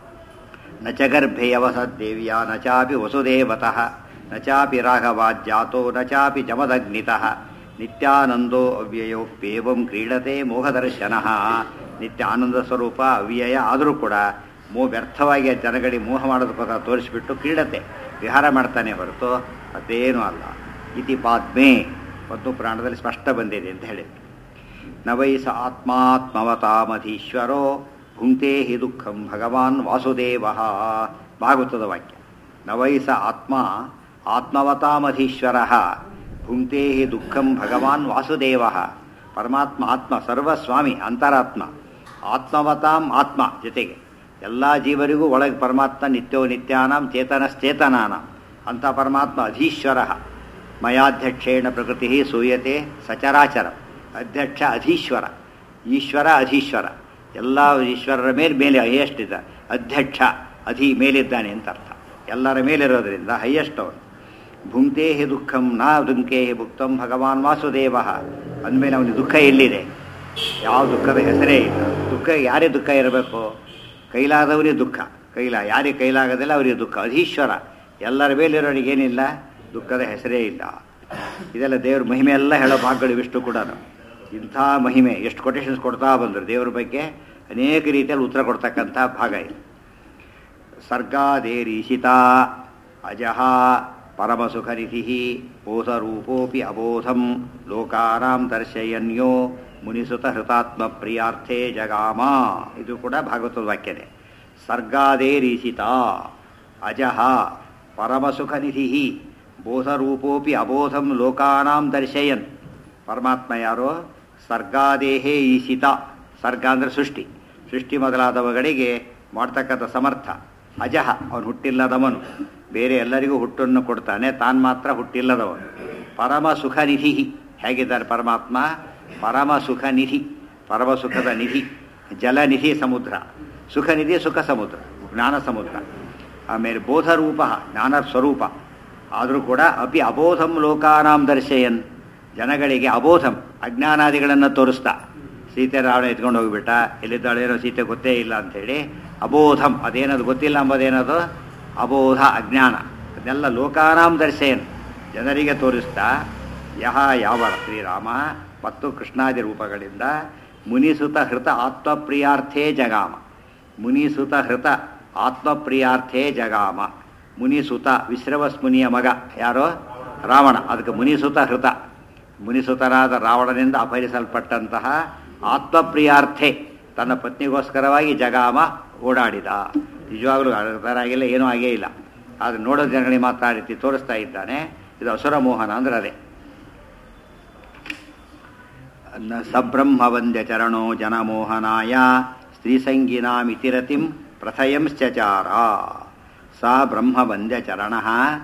ನ ಚ ಗರ್ಭೆ ಅವಸದ್ದೇವ್ಯ ನ ಚಾಪಿ ವಸುದೇವತಃ ನ ಚಾಪಿ ರಾಘವಾಜ್ಜಾತೋ ನ ಚಾಪಿ ಜಮದಗ್ನಿತಃ ನಿತ್ಯಾನಂದೋ ಅವ್ಯಯೋಪ್ಯೇವಂ ಕ್ರೀಡತೆ ಮೋಹದರ್ಶನ ನಿತ್ಯ ಆನಂದ ಸ್ವರೂಪ ಅವ್ಯಯ ಆದರೂ ಕೂಡ ಮೋ ವ್ಯರ್ಥವಾಗಿ ಆ ಜನಗಳಿಗೆ ಮೋಹ ಮಾಡೋದಕ್ಕೋಸ್ಕರ ತೋರಿಸಿಬಿಟ್ಟು ಕ್ರೀಡತೆ ವಿಹಾರ ಮಾಡ್ತಾನೆ ಹೊರತು ಅದೇನೂ ಅಲ್ಲ ಇತಿ ಪಾದ್ಮೆ ಮತ್ತು ಪುರಾಣದಲ್ಲಿ ಸ್ಪಷ್ಟ ಬಂದಿದೆ ಅಂತ ಹೇಳಿದ್ರು ನ ವೈ ಸ ಆತ್ಮಾತ್ಮವತಾಮಧೀಶ್ವರೋ ಭುಂಕ್ತೆ ಹಿ ದುಃಖಂ ಭಗವಾನ್ ವಾಸುದೇವ ಭಾಗವತದ ವಾಕ್ಯ ನ ವೈ ಸ ಆತ್ಮ ಆತ್ಮವತಾಮಧೀಶ್ವರ ಭುಂಕ್ತೆ ಹಿ ದುಃಖಂ ಭಗವಾನ್ ವಾಸುದೇವ ಪರಮಾತ್ಮ ಆತ್ಮ ಸರ್ವಸ್ವಾಮಿ ಅಂತರಾತ್ಮ ಆತ್ಮವತಾಂ ಆತ್ಮ ಜೊತೆಗೆ ಎಲ್ಲ ಜೀವರಿಗೂ ಒಳಗೆ ಪರಮಾತ್ಮ ನಿತ್ಯೋ ನಿತ್ಯಾನಾಂ ಚೇತನಶ್ಚೇತನಾನಾಂ ಅಂತ ಪರಮಾತ್ಮ ಅಧೀಶ್ವರ ಮಯಾಧ್ಯಕ್ಷೇಣ ಪ್ರಕೃತಿ ಸೂಯತೆ ಸಚರಾಚರ ಅಧ್ಯಕ್ಷ ಅಧೀಶ್ವರ ಈಶ್ವರ ಅಧೀಶ್ವರ ಎಲ್ಲ ಈಶ್ವರರ ಮೇಲೆ ಮೇಲೆ ಹೈಯೆಸ್ಟ್ ಇದ್ದ ಅಧ್ಯಕ್ಷ ಅಧಿ ಮೇಲಿದ್ದಾನೆ ಅಂತ ಅರ್ಥ ಎಲ್ಲರ ಮೇಲಿರೋದ್ರಿಂದ ಹೈಯೆಸ್ಟ್ ಅವನು ಭುಂಕ್ತೆ ಹಿ ದುಃಖಂ ನಾ ದುಂಕೆ ಹಿ ಭುಕ್ತಂ ಭಗವಾನ್ ವಾಸುದೇವ ಅಂದಮೇಲೆ ಅವನಿಗೆ ದುಃಖ ಎಲ್ಲಿದೆ ಯಾವ ದುಃಖದ ಹೆಸರೇ ಇಲ್ಲ ದುಃಖ ಯಾರೇ ದುಃಖ ಇರಬೇಕು ಕೈಲಾದವರಿಗೆ ದುಃಖ ಕೈಲ ಯಾರಿಗೆ ಕೈಲಾಗದಿಲ್ಲ ಅವರಿಗೆ ದುಃಖ ಅಧೀಶ್ವರ ಎಲ್ಲರ ಮೇಲಿರೋರಿಗೆ ಏನಿಲ್ಲ ದುಃಖದ ಹೆಸರೇ ಇಲ್ಲ ಇದೆಲ್ಲ ದೇವ್ರ ಮಹಿಮೆ ಎಲ್ಲ ಹೇಳೋ ಭಾಗಗಳು ಇವಿಷ್ಟು ಕೂಡ ಇಂಥ ಮಹಿಮೆ ಎಷ್ಟು ಕೊಟೇಶನ್ಸ್ ಕೊಡ್ತಾ ಬಂದರು ದೇವ್ರ ಬಗ್ಗೆ ಅನೇಕ ರೀತಿಯಲ್ಲಿ ಉತ್ತರ ಕೊಡ್ತಕ್ಕಂಥ ಭಾಗ ಇದು ಸರ್ಗಾದೇರೀಶಿತಾ ಅಜಃ ಪರಮಸುಖನಿಧಿ ಬೋಧರೂಪೋಪಿ ಅಬೋಧಂ ಲೋಕಾನಾಂ ದರ್ಶಯನ್ಯೋ ಮುನಿಸುತ ಹೃತಾತ್ಮ ಪ್ರಿಯಾರ್ಥೇ ಜಗಾಮ ಇದು ಕೂಡ ಭಾಗವತದ ವಾಕ್ಯನೇ ಸರ್ಗಾದೇರೀಶಿತ ಅಜಃ ಪರಮಸುಖನಿಧಿ ಬೋಧರೂಪೋಪಿ ಅಬೋಧಂ ಲೋಕಾನಾಂ ದರ್ಶಯನ್ ಪರಮಾತ್ಮ ಯಾರೋ ಸರ್ಗಾದೇಹೇ ಈಶಿತ ಸರ್ಗ ಅಂದರೆ ಸೃಷ್ಟಿ ಸೃಷ್ಟಿ ಮೊದಲಾದವುಗಳಿಗೆ ಮಾಡ್ತಕ್ಕಂಥ ಸಮರ್ಥ ಅಜಹ ಅವನು ಹುಟ್ಟಿಲ್ಲದವನು ಬೇರೆ ಎಲ್ಲರಿಗೂ ಹುಟ್ಟನ್ನು ಕೊಡ್ತಾನೆ ತಾನು ಮಾತ್ರ ಹುಟ್ಟಿಲ್ಲದವನು ಪರಮ ಸುಖ ನಿಧಿ ಹೇಗಿದ್ದಾರೆ ಪರಮಾತ್ಮ ಪರಮ ಸುಖ ನಿಧಿ ಪರಮ ಸುಖದ ನಿಧಿ ಜಲನಿಧಿ ಸಮುದ್ರ ಸುಖ ನಿಧಿ ಸುಖ ಸಮುದ್ರ ಜ್ಞಾನ ಸಮುದ್ರ ಆಮೇಲೆ ಬೋಧರೂಪ ಜ್ಞಾನ ಸ್ವರೂಪ ಆದರೂ ಕೂಡ ಅಪಿ ಅಬೋಧಂ ಲೋಕಾನಾಂ ದರ್ಶಯನ್ ಜನಗಳಿಗೆ ಅಬೋಧಂ ಅಜ್ಞಾನಾದಿಗಳನ್ನು ತೋರಿಸ್ತಾ ಸೀತೆ ರಾವಣ ಎತ್ಕೊಂಡು ಹೋಗಿಬಿಟ್ಟ ಎಲ್ಲಿದ್ದಾಳೇನೋ ಸೀತೆ ಗೊತ್ತೇ ಇಲ್ಲ ಅಂಥೇಳಿ ಅಬೋಧಂ ಅದೇನದು ಗೊತ್ತಿಲ್ಲ ಅಂಬೋದೇನದು ಅಬೋಧ ಅಜ್ಞಾನ ಅದನ್ನೆಲ್ಲ ಲೋಕಾನಾಂ ದರ್ಶಯನ್ ಜನರಿಗೆ ತೋರಿಸ್ತಾ ಯಹ ಯಾವ ಶ್ರೀರಾಮ ಮತ್ತು ಕೃಷ್ಣಾದಿ ರೂಪಗಳಿಂದ ಮುನಿಸುತ ಹೃತ ಆತ್ಮಪ್ರಿಯಾರ್ಥೇ ಜಗಾಮ ಮುನಿಸುತ ಹೃತ ಆತ್ಮಪ್ರಿಯಾರ್ಥೇ ಜಗಾಮ ಮುನಿಸುತ ವಿಶ್ರವಸ್ಮುನಿಯ ಮಗ ಯಾರೋ ರಾವಣ ಅದಕ್ಕೆ ಮುನಿಸುತ ಹೃತ ಮುನಿಸುತನಾದ ರಾವಣನಿಂದ ಅಪಹರಿಸಲ್ಪಟ್ಟಂತಹ ಆತ್ಮಪ್ರಿಯಾರ್ಥೆ ತನ್ನ ಪತ್ನಿಗೋಸ್ಕರವಾಗಿ ಜಗಾಮ ಓಡಾಡಿದ ನಿಜವಾಗ್ಲೂ ಆಗಿಲ್ಲ ಏನೂ ಆಗೇ ಇಲ್ಲ ಆದರೆ ನೋಡೋ ಜನಗಳಿಗೆ ಮಾತ್ರ ಆ ರೀತಿ ತೋರಿಸ್ತಾ ಇದ್ದಾನೆ ಇದು ಅಸುರ ಮೋಹನ ಅಂದ್ರೆ ಅದೇ ನ ಸಬ್ರಹ್ಮ ವಂದ್ಯ ಚರಣೋ ಜನಮೋಹನಾಯ ಸ್ತ್ರೀಸಂಗಿನಾಮಿತಿರತಿಂ ಪ್ರಥಯಂಶ್ಚಚಾರ ಸ ಬ್ರಹ್ಮವಂದ್ಯ ಚರಣ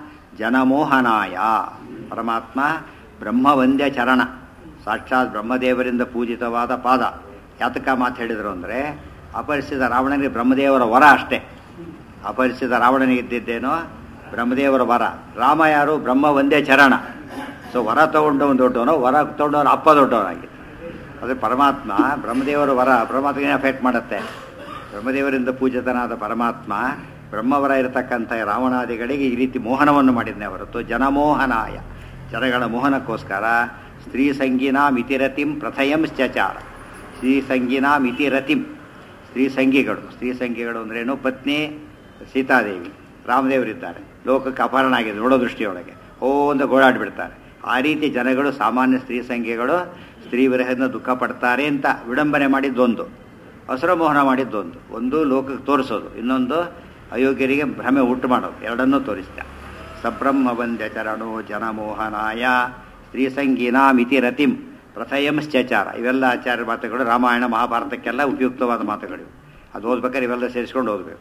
ಜನಮೋಹನಾಯ ಪರಮಾತ್ಮ ಬ್ರಹ್ಮವಂದ್ಯ ಚರಣ ಸಾಕ್ಷಾತ್ ಬ್ರಹ್ಮದೇವರಿಂದ ಪೂಜಿತವಾದ ಪಾದ ಯಾತಕ ಮಾತು ಹೇಳಿದರು ಅಂದರೆ ಅಪರಿಸಿದ ರಾವಣನಿಗೆ ಬ್ರಹ್ಮದೇವರ ವರ ಅಷ್ಟೇ ಅಪರಿಸಿದ ರಾವಣನಿಗೆ ಇದ್ದಿದ್ದೇನೋ ಬ್ರಹ್ಮದೇವರ ವರ ರಾಮ ಯಾರು ಬ್ರಹ್ಮ ಒಂದೇ ಚರಣ ಸೊ ವರ ತಗೊಂಡವನು ದೊಡ್ಡವನು ವರ ತಗೊಂಡವನು ಅಪ್ಪ ದೊಡ್ಡವನಾಗಿತ್ತು ಅದೇ ಪರಮಾತ್ಮ ಬ್ರಹ್ಮದೇವರ ವರ ಪರಮಾತ್ಮಗೆ ಅಫೆಕ್ಟ್ ಮಾಡುತ್ತೆ ಬ್ರಹ್ಮದೇವರಿಂದ ಪೂಜಿತನಾದ ಪರಮಾತ್ಮ ಬ್ರಹ್ಮವರ ಇರತಕ್ಕಂಥ ರಾವಣಾದಿಗಳಿಗೆ ಈ ರೀತಿ ಮೋಹನವನ್ನು ಮಾಡಿದ್ನೇ ಹೊರತು ಜನಮೋಹನಾಯ ಜನಗಳ ಮೋಹನಕ್ಕೋಸ್ಕರ ಸ್ತ್ರೀ ಸಂಗಿನಾ ಮಿತಿರತಿಂ ಪ್ರಥಯಂಶ್ಚಚಾರ ಸ್ತ್ರೀ ಸಂಗಿನಾ ಮಿತಿರತಿಂ ಸ್ತ್ರೀ ಸಂಗಿಗಳು ಸ್ತ್ರೀ ಸಂಗಿಗಳು ಅಂದ್ರೇನು ಪತ್ನಿ ಸೀತಾದೇವಿ ರಾಮದೇವರಿದ್ದಾರೆ ಲೋಕಕ್ಕೆ ಅಪಹರಣ ಆಗಿದೆ ನೋಡೋ ದೃಷ್ಟಿಯೊಳಗೆ ಓ ಅಂತ ಗೋಳಾಡ್ಬಿಡ್ತಾರೆ ಆ ರೀತಿ ಜನಗಳು ಸಾಮಾನ್ಯ ಸ್ತ್ರೀ ಸಂಖ್ಯೆಗಳು ಸ್ತ್ರೀ ವಿರಹದಿಂದ ದುಃಖ ಪಡ್ತಾರೆ ಅಂತ ವಿಡಂಬನೆ ಮಾಡಿದ್ದೊಂದು ಹಸುರಮೋಹನ ಮಾಡಿದ್ದೊಂದು ಒಂದು ಲೋಕಕ್ಕೆ ತೋರಿಸೋದು ಇನ್ನೊಂದು ಅಯೋಗ್ಯರಿಗೆ ಭ್ರಮೆ ಉಂಟು ಮಾಡೋದು ಎರಡನ್ನೂ ತೋರಿಸ್ತ ಸಬ್ರಹ್ಮ ವಂದ್ಯ ಚರಣೋ ಜನಮೋಹನಾಯ ಸ್ತ್ರೀ ಸಂಗೀನಾ ಮಿತಿರತಿಂ ಪ್ರಥಯಂಶ್ಚಚಾರ ಇವೆಲ್ಲ ಆಚಾರ್ಯ ಮಾತುಗಳು ರಾಮಾಯಣ ಮಹಾಭಾರತಕ್ಕೆಲ್ಲ ಉಪಯುಕ್ತವಾದ ಮಾತುಗಳು ಅದು ಓದ್ಬೇಕಾದ್ರೆ ಇವೆಲ್ಲ ಸೇರಿಸ್ಕೊಂಡು ಓದಬೇಕು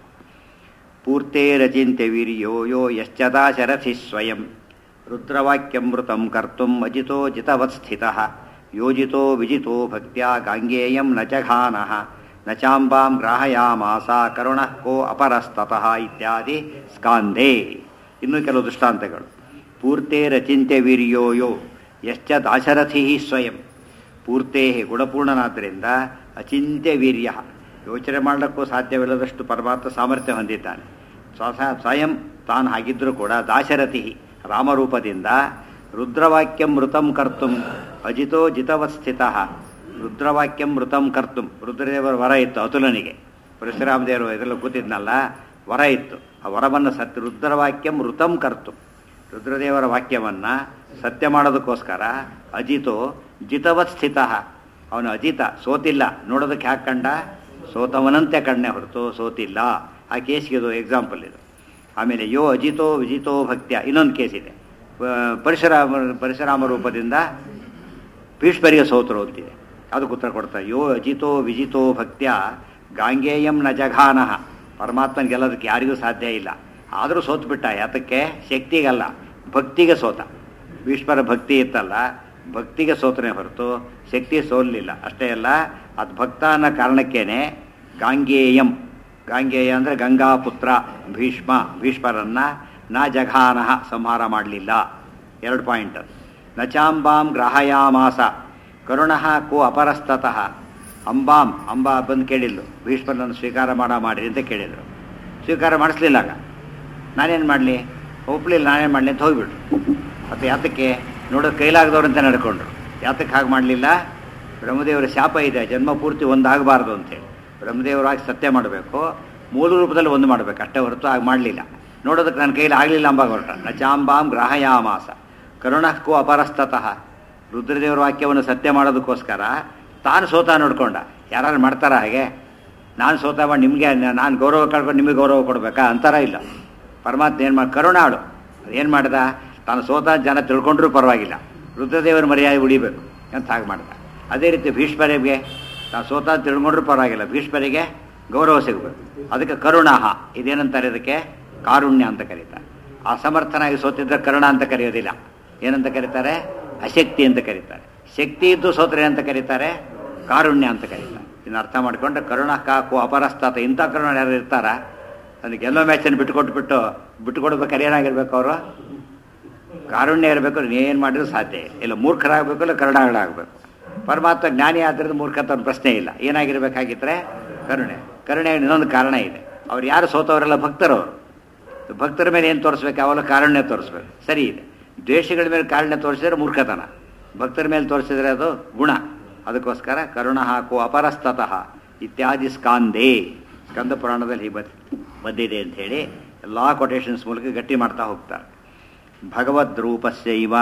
ಪೂರ್ತೇರಚಿಂತ್ಯ ವೀರ್ಯೋ ಯೋ ಯಶ್ಚದಾ ಶರಥಿ ಸ್ವಯಂ ರುದ್ರವಾಕ್ಯಮೃತಂ ಕರ್ತುಂ ಅಜಿತೋ ಜಿತವತ್ಸ್ಥಿತಃ ಯೋಜಿತೋ ವಿಜಿತೋ ಭಕ್ತ್ಯಾ ಗಾಂಗೇಯಂ ನ ಜಘಾನಃ ನ ಚಾಂಬಾಂ ಗ್ರಾಹಯಾಮಾಸ ಕರುಣಃ ಕೋ ಅಪರಸ್ತತಃ ಇತ್ಯಾದಿ ಸ್ಕಾಂಧೇ ಇನ್ನೂ ಕೆಲವು ದೃಷ್ಟಾಂತಗಳು ಪೂರ್ತೇರಚಿಂತ್ಯ ವೀರ್ಯೋ ಯೋ ಯಶ್ಚ ದಾಶರಥಿ ಸ್ವಯಂ ಪೂರ್ತೇ ಗುಣಪೂರ್ಣನಾದ್ದರಿಂದ ಅಚಿಂತ್ಯ ವೀರ್ಯ ಯೋಚನೆ ಮಾಡಲಿಕ್ಕೂ ಸಾಧ್ಯವಿಲ್ಲದಷ್ಟು ಪರಮಾತ್ಮ ಸಾಮರ್ಥ್ಯ ಹೊಂದಿದ್ದಾನೆ ಸ್ವಸ ಸ್ವಯಂ ತಾನು ಹಾಗಿದ್ದರೂ ಕೂಡ ದಾಶರಥಿ ರಾಮರೂಪದಿಂದ ರುದ್ರವಾಕ್ಯಂ ಮೃತಂ ಕರ್ತುಂ ಅಜಿತೋ ಜಿತವತ್ಸ್ಥಿತ ರುದ್ರವಾಕ್ಯಂ ಮೃತಂ ಕರ್ತುಂ ರುದ್ರದೇವರ ವರ ಇತ್ತು ಅತುಲನಿಗೆ ಪರಶುರಾಮದೇವರು ಇದೆಲ್ಲ ಕೂತಿದ್ನಲ್ಲ ವರ ಇತ್ತು ಆ ವರವನ್ನು ಸತ್ಯ ರುದ್ರವಾಕ್ಯಂ ಮೃತಂ ಕರ್ತು ರುದ್ರದೇವರ ವಾಕ್ಯವನ್ನು ಸತ್ಯ ಮಾಡೋದಕ್ಕೋಸ್ಕರ ಅಜಿತೋ ಜಿತವತ್ ಸ್ಥಿತ ಅವನು ಅಜಿತ ಸೋತಿಲ್ಲ ನೋಡೋದಕ್ಕೆ ಯಾಕೆ ಕಂಡ ಸೋತವನಂತೆ ಕಣ್ಣೆ ಹೊರತು ಸೋತಿಲ್ಲ ಆ ಕೇಸ್ಗೆ ಇದು ಎಕ್ಸಾಂಪಲ್ ಇದು ಆಮೇಲೆ ಯೋ ಅಜಿತೋ ವಿಜಿತೋ ಭಕ್ತ್ಯ ಇನ್ನೊಂದು ಕೇಸ್ ಇದೆ ಪರಶುರಾಮ ಪರಶುರಾಮ ರೂಪದಿಂದ ಭೀಷ್ಮರಿಗೆ ಸೋತರು ಅಂತಿದೆ ಅದಕ್ಕೆ ಉತ್ತರ ಕೊಡ್ತಾರೆ ಯೋ ಅಜಿತೋ ವಿಜಿತೋ ಭಕ್ತ್ಯ ಗಾಂಗೇಯಂ ನ ಜಘಾನಃ ಪರಮಾತ್ಮನ ಗೆಲ್ಲೋದಕ್ಕೆ ಯಾರಿಗೂ ಸಾಧ್ಯ ಇಲ್ಲ ಆದರೂ ಸೋತ್ಬಿಟ್ಟ ಯಾತಕ್ಕೆ ಶಕ್ತಿಗಲ್ಲ ಭಕ್ತಿಗೆ ಸೋತ ಭೀಷ್ಮರ ಭಕ್ತಿ ಇತ್ತಲ್ಲ ಭಕ್ತಿಗೆ ಸೋತನೆ ಹೊರತು ಶಕ್ತಿ ಸೋಲಿಲ್ಲ ಅಷ್ಟೇ ಅಲ್ಲ ಅದು ಭಕ್ತ ಅನ್ನೋ ಕಾರಣಕ್ಕೇನೆ ಗಾಂಗೇಯಂ ಗಾಂಗೇಯ ಅಂದರೆ ಗಂಗಾಪುತ್ರ ಭೀಷ್ಮ ಭೀಷ್ಮರನ್ನ ನ ಜಘಾನಃ ಸಂಹಾರ ಮಾಡಲಿಲ್ಲ ಎರಡು ಪಾಯಿಂಟ್ ನಚಾಂಬಾಂ ಗ್ರಾಹಯಾಮಾಸ ಕರುಣಃ ಕೋ ಅಪರಸ್ತತಃ ಅಂಬಾಂ ಅಂಬಾ ಬಂದು ಕೇಳಿದ್ಲು ಭೀಷ್ಮರನ್ನು ಸ್ವೀಕಾರ ಮಾಡ ಮಾಡಿರಿ ಅಂತ ಕೇಳಿದರು ಸ್ವೀಕಾರ ಮಾಡಿಸ್ಲಿಲ್ಲ ಆಗ ನಾನೇನು ಮಾಡಲಿ ಒಪ್ಪಲಿಲ್ಲ ನಾನೇನು ಮಾಡಲಿ ಅಂತ ಹೋಗ್ಬಿಟ್ರು ಮತ್ತು ಯಾತಕ್ಕೆ ನೋಡೋ ಕೈಲಾಗದವ್ರಂತ ನಡ್ಕೊಂಡ್ರು ಯಾತಕ್ಕೆ ಹಾಗೆ ಮಾಡಲಿಲ್ಲ ಬ್ರಹ್ಮದೇವರ ಶಾಪ ಇದೆ ಜನ್ಮ ಪೂರ್ತಿ ಒಂದಾಗಬಾರ್ದು ಅಂತೇಳಿ ಬ್ರಹ್ಮದೇವರಾಗಿ ಸತ್ಯ ಮಾಡಬೇಕು ಮೂಲ ರೂಪದಲ್ಲಿ ಒಂದು ಮಾಡಬೇಕು ಅಷ್ಟೇ ಹೊರತು ಆಗ ಮಾಡಲಿಲ್ಲ ನೋಡೋದಕ್ಕೆ ನನ್ನ ಕೈಲಿ ಆಗಲಿಲ್ಲ ಅಂಬಾಗ ಹೊರಟ ನಚಾಂಬಾಂ ಗ್ರಾಹಯಾಮಾಸ ಕರುಣಕ್ಕೂ ಅಪರಸ್ತತಃ ರುದ್ರದೇವರ ವಾಕ್ಯವನ್ನು ಸತ್ಯ ಮಾಡೋದಕ್ಕೋಸ್ಕರ ತಾನು ಸೋತ ನೋಡ್ಕೊಂಡ ಯಾರು ಮಾಡ್ತಾರ ಹಾಗೆ ನಾನು ಸೋತ ಮಾಡಿ ನಿಮಗೆ ನಾನು ಗೌರವ ಕಳ್ಕೊಂಡು ನಿಮಗೆ ಗೌರವ ಕೊಡಬೇಕಾ ಅಂತಾರ ಇಲ್ಲ ಪರಮಾತ್ಮ ಏನು ಮಾಡಿ ಕರುಣಾಳು ಏನು ಮಾಡ್ದ ತಾನು ಸೋತ ಜನ ತಿಳ್ಕೊಂಡ್ರೂ ಪರವಾಗಿಲ್ಲ ರುದ್ರದೇವರ ಮರ್ಯಾದೆ ಉಳಿಬೇಕು ಅಂತ ಹಾಗೆ ಮಾಡ್ದ ಅದೇ ರೀತಿ ಭೀಷ್ಮರಿಗೆ ತಾನು ಸೋತ ತಿಳ್ಕೊಂಡ್ರೂ ಪರವಾಗಿಲ್ಲ ಭೀಷ್ಮರಿಗೆ ಗೌರವ ಸಿಗಬೇಕು ಅದಕ್ಕೆ ಕರುಣಾಹ ಇದೇನಂತಾರೆ ಇದಕ್ಕೆ ಕಾರುಣ್ಯ ಅಂತ ಕರೀತಾರೆ ಅಸಮರ್ಥನಾಗಿ ಸೋತಿದ್ದರೆ ಕರುಣ ಅಂತ ಕರೆಯೋದಿಲ್ಲ ಏನಂತ ಕರೀತಾರೆ ಅಶಕ್ತಿ ಅಂತ ಕರೀತಾರೆ ಶಕ್ತಿ ಇದ್ದು ಸೋತ್ರೆ ಅಂತ ಕರೀತಾರೆ ಕಾರುಣ್ಯ ಅಂತ ಕರೀತಾರೆ ಇನ್ನು ಅರ್ಥ ಮಾಡಿಕೊಂಡ್ರೆ ಕರುಣ ಕಾಕು ಅಪರಸ್ತಾತ ಇಂಥ ಕರುಣ ಯಾರು ಇರ್ತಾರ ಅದಕ್ಕೆ ಎಲ್ಲೋ ಮ್ಯಾಚನ್ನು ಬಿಟ್ಟುಕೊಟ್ಬಿಟ್ಟು ಬಿಟ್ಟುಕೊಡ್ಬೇಕಾರೆ ಏನಾಗಿರ್ಬೇಕು ಅವರು ಕಾರುಣ್ಯ ಇರಬೇಕು ಏನು ಮಾಡಿದ್ರು ಸಾಧ್ಯ ಇಲ್ಲ ಮೂರ್ಖರಾಗಬೇಕು ಇಲ್ಲ ಕರುಣಾಗಳಾಗಬೇಕು ಪರಮಾತ್ಮ ಜ್ಞಾನಿ ಆದ್ದರಿಂದ ಮೂರ್ಖತ ಒಂದು ಪ್ರಶ್ನೆ ಇಲ್ಲ ಏನಾಗಿರ್ಬೇಕಾಗಿದ್ರೆ ಕರುಣೆ ಕರುಣೆ ಇನ್ನೊಂದು ಕಾರಣ ಇದೆ ಅವ್ರು ಯಾರು ಸೋತವರೆಲ್ಲ ಭಕ್ತರವರು ಭಕ್ತರ ಮೇಲೆ ಏನು ತೋರಿಸ್ಬೇಕು ಅವೆಲ್ಲ ಕಾರುಣ್ಯ ತೋರಿಸ್ಬೇಕು ಸರಿ ಇದೆ ದ್ವೇಷಗಳ ಮೇಲೆ ಕಾರುಣ್ಯ ತೋರಿಸಿದ್ರೆ ಮೂರ್ಖತನ ಭಕ್ತರ ಮೇಲೆ ತೋರಿಸಿದ್ರೆ ಅದು ಗುಣ ಅದಕ್ಕೋಸ್ಕರ ಕರುಣ ಹಾಕು ಅಪರಸ್ತತಃ ಇತ್ಯಾದಿ ಸ್ಕಾಂದೇ ಸ್ಕಂದ ಪುರಾಣದಲ್ಲಿ ಬದ್ ಬಂದಿದೆ ಅಂತ ಹೇಳಿ ಎಲ್ಲ ಕೊಟೇಶನ್ಸ್ ಮೂಲಕ ಗಟ್ಟಿ ಮಾಡ್ತಾ ಹೋಗ್ತಾರೆ ಭಗವದ್ರೂಪಸ್ಯೈವ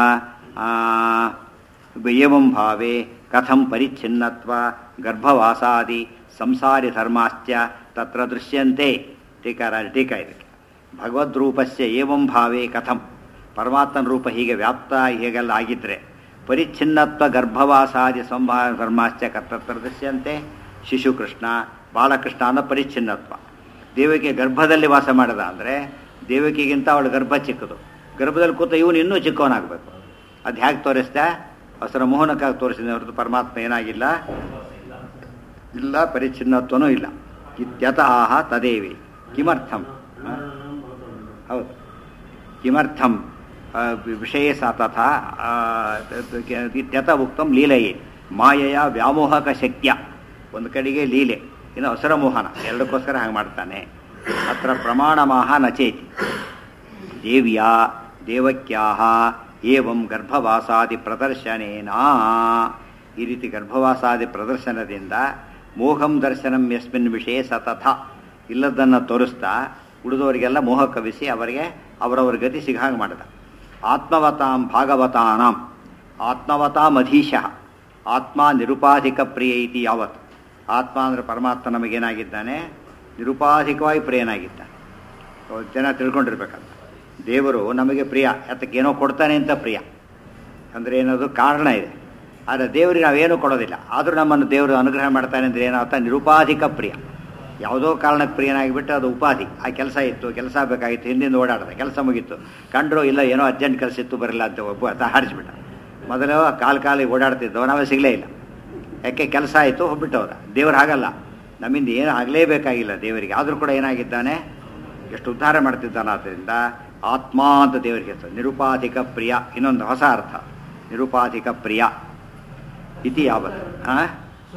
ಏವಂ ಭಾವೆ ಕಥಂ ಪರಿಚ್ಛಿನ್ನತ್ವ ಗರ್ಭವಾಸಾದಿ ಸಂಸಾರಿ ಧರ್ಮಾಶ್ಚ ತತ್ರ ದೃಶ್ಯಂತೆ ಟೀಕಾರ ಟೀಕಾ ಇದಕ್ಕೆ ಭಗವದ್ರೂಪಸ್ಯ ಏವಂ ಭಾವೆ ಕಥಂ ಪರಮಾತ್ಮನ ರೂಪ ಹೀಗೆ ವ್ಯಾಪ್ತ ಹೀಗೆಲ್ಲ ಆಗಿದ್ರೆ ಪರಿಚ್ಛಿನ್ನತ್ವ ಗರ್ಭವಾಸಾದಿ ಸಂಭಾ ಧರ್ಮಾಶ್ಚ ತತ್ರ ದೃಶ್ಯಂತೆ ಶಿಶುಕೃಷ್ಣ ಬಾಲಕೃಷ್ಣ ಅನ್ನೋ ಪರಿಚ್ಛಿನ್ನತ್ವ ದೇವಕಿ ಗರ್ಭದಲ್ಲಿ ವಾಸ ಮಾಡದ ಅಂದರೆ ದೇವಕಿಗಿಂತ ಅವಳ ಗರ್ಭ ಚಿಕ್ಕದು ಗರ್ಭದಲ್ಲಿ ಕೂತ ಇವನು ಇನ್ನೂ ಚಿಕ್ಕವನಾಗಬೇಕು ಅದು ಹೇಗೆ ತೋರಿಸ್ದೆ ಹಸರ ಮೋಹನಕ್ಕಾಗಿ ತೋರಿಸಿದ ಹೊರತು ಪರಮಾತ್ಮ ಏನಾಗಿಲ್ಲ ಇಲ್ಲ ಪರಿಚ್ಛಿನ್ನತ್ವನೂ ಇಲ್ಲ ಇತ್ಯತ ಆಹ ತದೇವಿ ಕಿಮರ್ಥಂ ಹೌದು ಕಿಮರ್ಥಂ ವಿಷಯ ಸ ತಥಾ ಇತ್ಯತ ಉಕ್ತಂ ಲೀಲೆಯೇ ಮಾಯೆಯ ವ್ಯಾಮೋಹಕ ಶಕ್ತಿಯ ಒಂದು ಕಡೆಗೆ ಲೀಲೆ ಇನ್ನು ಹಸರ ಮೋಹನ ಎರಡಕ್ಕೋಸ್ಕರ ಹಾಗೆ ಮಾಡ್ತಾನೆ ಅತ್ರ ಪ್ರಮಾಣಮಾಹ ನಚೇತಿ ದೇವ್ಯ ದೇವಕ್ಯಾಹ ಏವಂ ಗರ್ಭವಾಸಾದಿ ಪ್ರದರ್ಶನೇನ ಈ ರೀತಿ ಗರ್ಭವಾಸಾದಿ ಪ್ರದರ್ಶನದಿಂದ ಮೋಹಂ ದರ್ಶನಂ ಯಸ್ಮಿನ್ ವಿಷಯ ಸತತ ಇಲ್ಲದನ್ನು ತೋರಿಸ್ತಾ ಉಳಿದವರಿಗೆಲ್ಲ ಮೋಹ ಕವಿಸಿ ಅವರಿಗೆ ಅವರವರ ಗತಿ ಸಿಗಾಂಗೆ ಮಾಡಿದ ಆತ್ಮವತಾಂ ಭಾಗವತಾನಾಂ ಆತ್ಮವತಾಂ ಅಧೀಶಃ ಆತ್ಮ ನಿರುಪಾಧಿಕ ಪ್ರಿಯ ಇತಿ ಯಾವತ್ ಆತ್ಮ ಅಂದರೆ ಪರಮಾತ್ಮ ನಮಗೇನಾಗಿದ್ದಾನೆ ನಿರುಪಾಧಿಕವಾಗಿ ಪ್ರಿಯನಾಗಿದ್ದಾನೆ ಜನ ತಿಳ್ಕೊಂಡಿರ್ಬೇಕಂತ ದೇವರು ನಮಗೆ ಪ್ರಿಯ ಅದಕ್ಕೆ ಏನೋ ಕೊಡ್ತಾನೆ ಅಂತ ಪ್ರಿಯ ಅಂದರೆ ಏನದು ಕಾರಣ ಇದೆ ಆದರೆ ದೇವರಿಗೆ ನಾವೇನೂ ಕೊಡೋದಿಲ್ಲ ಆದರೂ ನಮ್ಮನ್ನು ದೇವರು ಅನುಗ್ರಹ ಮಾಡ್ತಾನೆ ಅಂದರೆ ಏನಾಗ್ತಾ ನಿರುಪಾಧಿಕ ಪ್ರಿಯ ಯಾವುದೋ ಕಾರಣಕ್ಕೆ ಪ್ರಿಯನಾಗಿಬಿಟ್ಟು ಅದು ಉಪಾಧಿ ಆ ಕೆಲಸ ಇತ್ತು ಕೆಲಸ ಬೇಕಾಗಿತ್ತು ಹಿಂದಿಂದ ಓಡಾಡಿದೆ ಕೆಲಸ ಮುಗೀತು ಕಂಡ್ರು ಇಲ್ಲ ಏನೋ ಅರ್ಜೆಂಟ್ ಕೆಲಸ ಇತ್ತು ಬರಲ್ಲ ಅಂತ ಒಬ್ಬ ಹಾರಿಸ್ಬಿಟ್ಟ ಮೊದಲು ಕಾಲು ಕಾಲಿಗೆ ಓಡಾಡ್ತಿದ್ದವ ನಾವೇ ಸಿಗಲೇ ಇಲ್ಲ ಯಾಕೆ ಕೆಲಸ ಆಯಿತು ಹೋಗ್ಬಿಟ್ಟವ್ರ ದೇವ್ರು ಹಾಗಲ್ಲ ನಮ್ಮಿಂದ ಏನು ಆಗಲೇಬೇಕಾಗಿಲ್ಲ ದೇವರಿಗೆ ಆದರೂ ಕೂಡ ಏನಾಗಿದ್ದಾನೆ ಎಷ್ಟು ಉದ್ಧಾರ ಮಾಡ್ತಿದ್ದಾನೆ ಆದ್ದರಿಂದ ಆತ್ಮ ಅಂತ ದೇವರಿಗೆ ಹೆಸರು ನಿರುಪಾಧಿಕ ಪ್ರಿಯ ಇನ್ನೊಂದು ಹೊಸ ಅರ್ಥ ನಿರುಪಾಧಿಕ ಪ್ರಿಯ ಇತಿ ಯಾವತ್ತು ಹಾಂ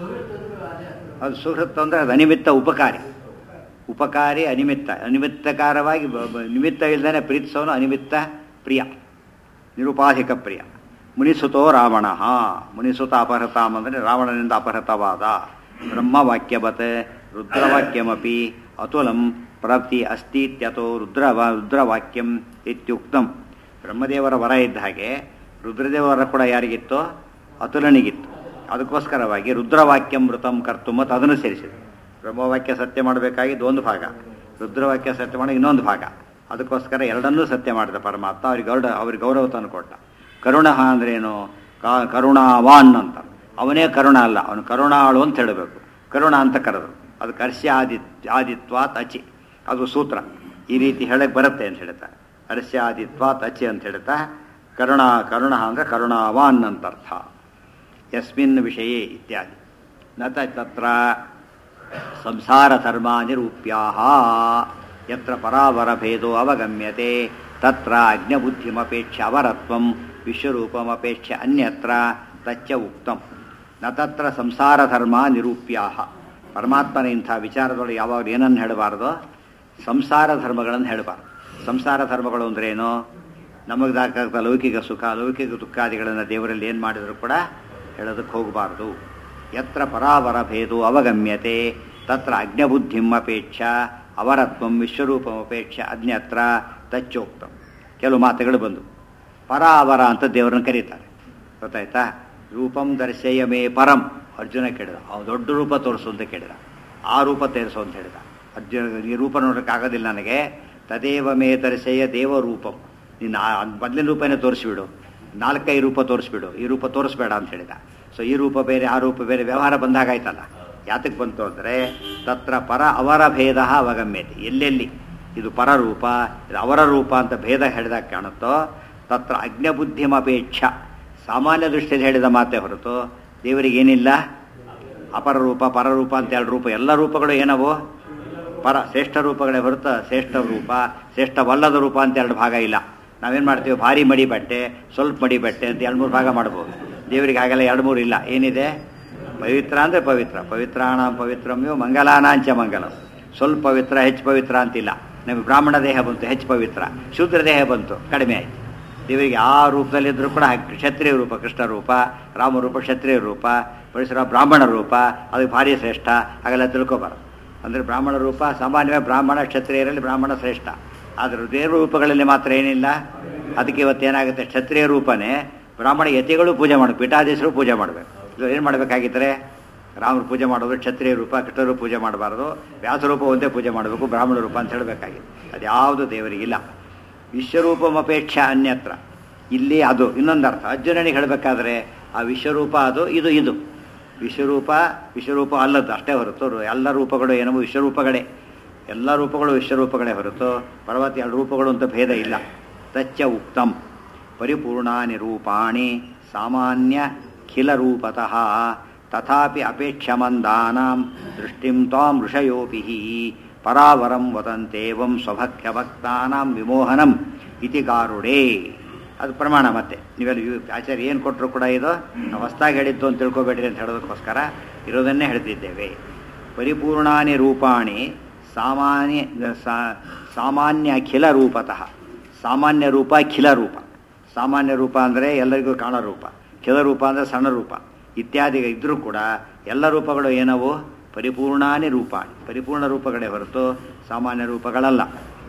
ಅದು ಸುಹೃತ್ ಅಂದರೆ ಅದು ಅನಿಮಿತ್ತ ಉಪಕಾರಿ ಉಪಕಾರಿ ಅನಿಮಿತ್ತ ಅನಿಮಿತ್ತಕಾರವಾಗಿ ನಿಮಿತ್ತ ಇಲ್ಲದೇ ಪ್ರೀತಿಸೋನು ಅನಿಮಿತ್ತ ಪ್ರಿಯ ನಿರುಪಾಧಿಕ ಪ್ರಿಯ ಮುನಿಸುತೋ ರಾವಣ ಮುನಿಸುತ ಅಪಹೃತಾಮ್ ಅಂದರೆ ರಾವಣನಿಂದ ಅಪಹೃತವಾದ ಬ್ರಹ್ಮವಾಕ್ಯವತ್ ರುದ್ರವಾಕ್ಯಮಪಿ ಅತುಲಂ ಪ್ರಾಪ್ತಿ ಅಸ್ತಿತ್ಯತೋ ರುದ್ರವ ರುದ್ರವಾಕ್ಯಂ ಇತ್ಯುಕ್ತಂ ಬ್ರಹ್ಮದೇವರ ವರ ಇದ್ದ ಹಾಗೆ ರುದ್ರದೇವರ ಕೂಡ ಯಾರಿಗಿತ್ತು ಅತುಲನಿಗಿತ್ತು ಅದಕ್ಕೋಸ್ಕರವಾಗಿ ರುದ್ರವಾಕ್ಯಂ ಮೃತಂ ಕರ್ತು ಮತ್ತು ಅದನ್ನು ಸೇರಿಸಿದೆ ಬ್ರಹ್ಮವಾಕ್ಯ ಸತ್ಯ ಮಾಡಬೇಕಾಗಿದ್ದು ಒಂದು ಭಾಗ ರುದ್ರವಾಕ್ಯ ಸತ್ಯ ಮಾಡಿ ಇನ್ನೊಂದು ಭಾಗ ಅದಕ್ಕೋಸ್ಕರ ಎರಡನ್ನೂ ಸತ್ಯ ಮಾಡಿದ ಪರಮಾತ್ಮ ಅವ್ರಿಗೆ ಗೌಡ ಅವ್ರಿಗೆ ಗೌರವ ತಂದು ಕೊಟ್ಟ ಕರುಣ ಅಂದ್ರೇನು ಕಾ ಕರುಣಾವಾನ್ ಅಂತ ಅವನೇ ಕರುಣ ಅಲ್ಲ ಅವನು ಕರುಣಾಳು ಅಂತ ಹೇಳಬೇಕು ಕರುಣ ಅಂತ ಕರೆದರು ಅದು ಕರ್ಷ್ಯ ಆದಿ ಆದಿತ್ವಾತ್ ಅಚಿ ಅದು ಸೂತ್ರ ಈ ರೀತಿ ಹೇಳಕ್ಕೆ ಬರುತ್ತೆ ಅಂತ ಹೇಳ್ತಾರೆ ಹರ್ಷ್ಯ ಆದಿತ್ವಾತ್ ಅಚಿ ಅಂತ ಹೇಳ್ತಾ ಕರುಣ ಕರುಣ ಅಂದರೆ ಕರುಣಾವಾನ್ ಅಂತ ಅರ್ಥ ಯಸ್ಮಿನ್ ವಿಷಯ ಇತ್ಯಾದಿ ನ ತತ್ರ ಸಂಸಾರ ಧರ್ಮ ನಿರೂಪ್ಯಾ ಯತ್ರ ಪರಾವರಭೇದೋ ಅವಗಮ್ಯತೆ ತತ್ರ ಅಜ್ಞಬುದ್ಧಿಮಪೇಕ್ಷ ಅವರತ್ವಂ ವಿಶ್ವರೂಪಮಪೇಕ್ಷ ಅನ್ಯತ್ರ ತಚ್ಚ ಉಕ್ತಂ ನ ತತ್ರ ಸಂಸಾರ ಧರ್ಮ ನಿರೂಪ್ಯಾ ಪರಮಾತ್ಮನ ಇಂಥ ವಿಚಾರದೊಳಗೆ ಯಾವಾಗ ಏನನ್ನು ಹೇಳಬಾರ್ದು ಸಂಸಾರ ಧರ್ಮಗಳನ್ನು ಹೇಳಬಾರ್ದು ಸಂಸಾರ ಧರ್ಮಗಳು ಅಂದ್ರೇನು ನಮಗದಾಗ್ತ ಲೌಕಿಕ ಸುಖ ಲೌಕಿಕ ದುಃಖಾದಿಗಳನ್ನು ದೇವರಲ್ಲಿ ಏನು ಮಾಡಿದರೂ ಕೂಡ ಹೇಳೋದಕ್ಕೆ ಹೋಗಬಾರ್ದು ಯತ್ರ ಪರಾವರ ಭೇದೋ ಅವಗಮ್ಯತೆ ತತ್ರ ಅಜ್ಞಬುದ್ಧಿಂ ಅಪೇಕ್ಷ ಅವರತ್ವಂ ವಿಶ್ವರೂಪಮಪೇಕ್ಷ ಅನ್ಯತ್ರ ತಚ್ಚೋಕ್ತಂ ಕೆಲವು ಮಾತುಗಳು ಬಂದು ಪರ ಅವರ ಅಂತ ದೇವರನ್ನು ಕರೀತಾರೆ ಗೊತ್ತಾಯ್ತಾ ರೂಪಂ ದರ್ಶಯ ಮೇ ಪರಂ ಅರ್ಜುನ ಕೇಳಿದ ಅವ ದೊಡ್ಡ ರೂಪ ತೋರಿಸು ಅಂತ ಕೇಳಿದ ಆ ರೂಪ ತೋರಿಸು ಅಂತ ಹೇಳಿದ ಅರ್ಜುನ ಈ ರೂಪ ನೋಡೋಕ್ಕಾಗೋದಿಲ್ಲ ನನಗೆ ತದೇವ ಮೇ ದರ್ಶಯ ದೇವರೂಪಂ ನೀನು ಆ ಮೊದಲಿನ ರೂಪನೇ ತೋರಿಸ್ಬಿಡು ನಾಲ್ಕೈದು ರೂಪ ತೋರಿಸ್ಬಿಡು ಈ ರೂಪ ತೋರಿಸ್ಬೇಡ ಅಂತ ಹೇಳಿದ ಸೊ ಈ ರೂಪ ಬೇರೆ ಆ ರೂಪ ಬೇರೆ ವ್ಯವಹಾರ ಬಂದಾಗಾಯ್ತಲ್ಲ ಯಾತಕ್ಕೆ ಬಂತು ಅಂದರೆ ತತ್ರ ಪರ ಅವರ ಭೇದ ಅವಗಮ್ಯತೆ ಎಲ್ಲೆಲ್ಲಿ ಇದು ಪರರೂಪ ಇದು ಅವರ ರೂಪ ಅಂತ ಭೇದ ಹೇಳಿದಾಗ ಕಾಣುತ್ತೋ ತತ್ರ ಅಜ್ಞಬುದ್ಧಿಮಪೇಕ್ಷ ಸಾಮಾನ್ಯ ದೃಷ್ಟಿಯಲ್ಲಿ ಹೇಳಿದ ಮಾತೇ ಹೊರತು ದೇವರಿಗೆ ಏನಿಲ್ಲ ಅಪರ ರೂಪ ಪರರೂಪ ಅಂತ ಎರಡು ರೂಪ ಎಲ್ಲ ರೂಪಗಳು ಏನವು ಪರ ಶ್ರೇಷ್ಠ ರೂಪಗಳೇ ಹೊರತು ಶ್ರೇಷ್ಠ ರೂಪ ಶ್ರೇಷ್ಠವಲ್ಲದ ರೂಪ ಅಂತ ಎರಡು ಭಾಗ ಇಲ್ಲ ನಾವೇನು ಮಾಡ್ತೀವಿ ಭಾರಿ ಮಡಿ ಬಟ್ಟೆ ಸ್ವಲ್ಪ ಮಡಿ ಬಟ್ಟೆ ಅಂತ ಎರಡು ಮೂರು ಭಾಗ ಮಾಡ್ಬೋದು ದೇವರಿಗೆ ಹಾಗೆಲ್ಲ ಎರಡು ಮೂರು ಇಲ್ಲ ಏನಿದೆ ಪವಿತ್ರ ಅಂದರೆ ಪವಿತ್ರ ಪವಿತ್ರಾಣ ಪವಿತ್ರಮ್ಯೋ ಮಂಗಲಾನಾಂಚ ಮಂಗಲಂ ಸ್ವಲ್ಪ ಪವಿತ್ರ ಹೆಚ್ಚು ಪವಿತ್ರ ಅಂತಿಲ್ಲ ನಮಗೆ ಬ್ರಾಹ್ಮಣ ದೇಹ ಬಂತು ಹೆಚ್ಚು ಪವಿತ್ರ ಶೂದ್ರ ದೇಹ ಬಂತು ಕಡಿಮೆ ಆಯಿತು ದೇವರಿಗೆ ಆ ರೂಪದಲ್ಲಿದ್ದರೂ ಕೂಡ ಕ್ಷತ್ರಿಯ ರೂಪ ಕೃಷ್ಣ ರೂಪ ರಾಮರೂಪ ಕ್ಷತ್ರಿಯ ರೂಪ ಪರಿಸರ ಬ್ರಾಹ್ಮಣ ರೂಪ ಅದಕ್ಕೆ ಭಾರಿ ಶ್ರೇಷ್ಠ ಹಾಗೆಲ್ಲ ತಿಳ್ಕೊಬಾರ್ದು ಅಂದರೆ ಬ್ರಾಹ್ಮಣ ರೂಪ ಸಾಮಾನ್ಯವಾಗಿ ಬ್ರಾಹ್ಮಣ ಕ್ಷತ್ರಿಯರಲ್ಲಿ ಬ್ರಾಹ್ಮಣ ಶ್ರೇಷ್ಠ ಆದರೆ ದೇವ ರೂಪಗಳಲ್ಲಿ ಮಾತ್ರ ಏನಿಲ್ಲ ಅದಕ್ಕೆ ಇವತ್ತೇನಾಗುತ್ತೆ ಕ್ಷತ್ರಿಯ ರೂಪನೇ ಬ್ರಾಹ್ಮಣ ಯತಿಗಳು ಪೂಜೆ ಮಾಡಬೇಕು ಪೀಠಾಧೀಶರು ಪೂಜೆ ಮಾಡಬೇಕು ಇದು ಏನು ಮಾಡಬೇಕಾಗಿದ್ದರೆ ರಾಮರು ಪೂಜೆ ಮಾಡೋದು ಕ್ಷತ್ರಿಯ ರೂಪ ಕೃಷ್ಣರು ಪೂಜೆ ಮಾಡಬಾರ್ದು ವ್ಯಾಸರೂಪ ಒಂದೇ ಪೂಜೆ ಮಾಡಬೇಕು ಬ್ರಾಹ್ಮಣ ರೂಪ ಅಂತ ಹೇಳಬೇಕಾಗಿದೆ ಅದು ಯಾವುದು ದೇವರಿಗಿಲ್ಲ ವಿಶ್ವರೂಪಮಪೇಕ್ಷ ಅನ್ಯತ್ರ ಇಲ್ಲಿ ಅದು ಇನ್ನೊಂದು ಅರ್ಥ ಅರ್ಜುನನಿಗೆ ಹೇಳಬೇಕಾದ್ರೆ ಆ ವಿಶ್ವರೂಪ ಅದು ಇದು ಇದು ವಿಶ್ವರೂಪ ವಿಶ್ವರೂಪ ಅಲ್ಲದ್ದು ಅಷ್ಟೇ ಹೊರತು ಎಲ್ಲ ರೂಪಗಳು ಏನವು ವಿಶ್ವರೂಪಗಳೇ ಎಲ್ಲ ರೂಪಗಳು ವಿಶ್ವರೂಪಗಳೇ ಹೊರತು ಪರ್ವತ ಎರಡು ರೂಪಗಳು ಅಂತ ಭೇದ ಇಲ್ಲ ತಚ್ಚ ಉಕ್ತಂ ಪರಿಪೂರ್ಣಾನಿ ರೂಪಾಣಿ ಸಾಮಾನ್ಯ ಖಿಲರೂಪತಃ ತಥಾಪಿ ಅಪೇಕ್ಷಮಂದಾನಾಂ ದೃಷ್ಟಿಂ ತ್ವಾಂ ಋಷಯೋಪಿ ಪರಾವರಂ ವದಂತೇವಂ ಸ್ವಭಕ್ಷ್ಯಭಕ್ತಾನಾಂ ವಿಮೋಹನಂ ಇತಿ ಗಾರುಡೇ ಅದು ಪ್ರಮಾಣ ಮತ್ತೆ ನೀವೆಲ್ಲ ಇವ್ ಆಚಾರ್ಯ ಏನು ಕೊಟ್ಟರು ಕೂಡ ಇದು ನಾವು ಹೊಸ್ದಾಗಿ ಹೇಳಿದ್ದು ಅಂತ ತಿಳ್ಕೊಬೇಡ್ರಿ ಅಂತ ಹೇಳೋದಕ್ಕೋಸ್ಕರ ಇರೋದನ್ನೇ ಹೇಳ್ತಿದ್ದೇವೆ ಪರಿಪೂರ್ಣಾನಿ ರೂಪಾಣಿ ಸಾಮಾನ್ಯ ಸಾ- ಸಾಮಾನ್ಯ ಅಖಿಲ ರೂಪತಃ ಸಾಮಾನ್ಯ ರೂಪ ಖಿಲ ರೂಪ ಸಾಮಾನ್ಯ ರೂಪ ಅಂದರೆ ಎಲ್ಲರಿಗೂ ಕಾಣೋ ರೂಪ ಖಿಲ ರೂಪ ಅಂದರೆ ಸಣ್ಣ ರೂಪ ಇತ್ಯಾದಿ ಇದ್ದರೂ ಕೂಡ ಎಲ್ಲ ರೂಪಗಳು ಏನವು ಪರಿಪೂರ್ಣಾನಿ ರೂಪಾಣಿ ಪರಿಪೂರ್ಣ ರೂಪಗಳೇ ಹೊರತು ಸಾಮಾನ್ಯ ರೂಪಗಳಲ್ಲ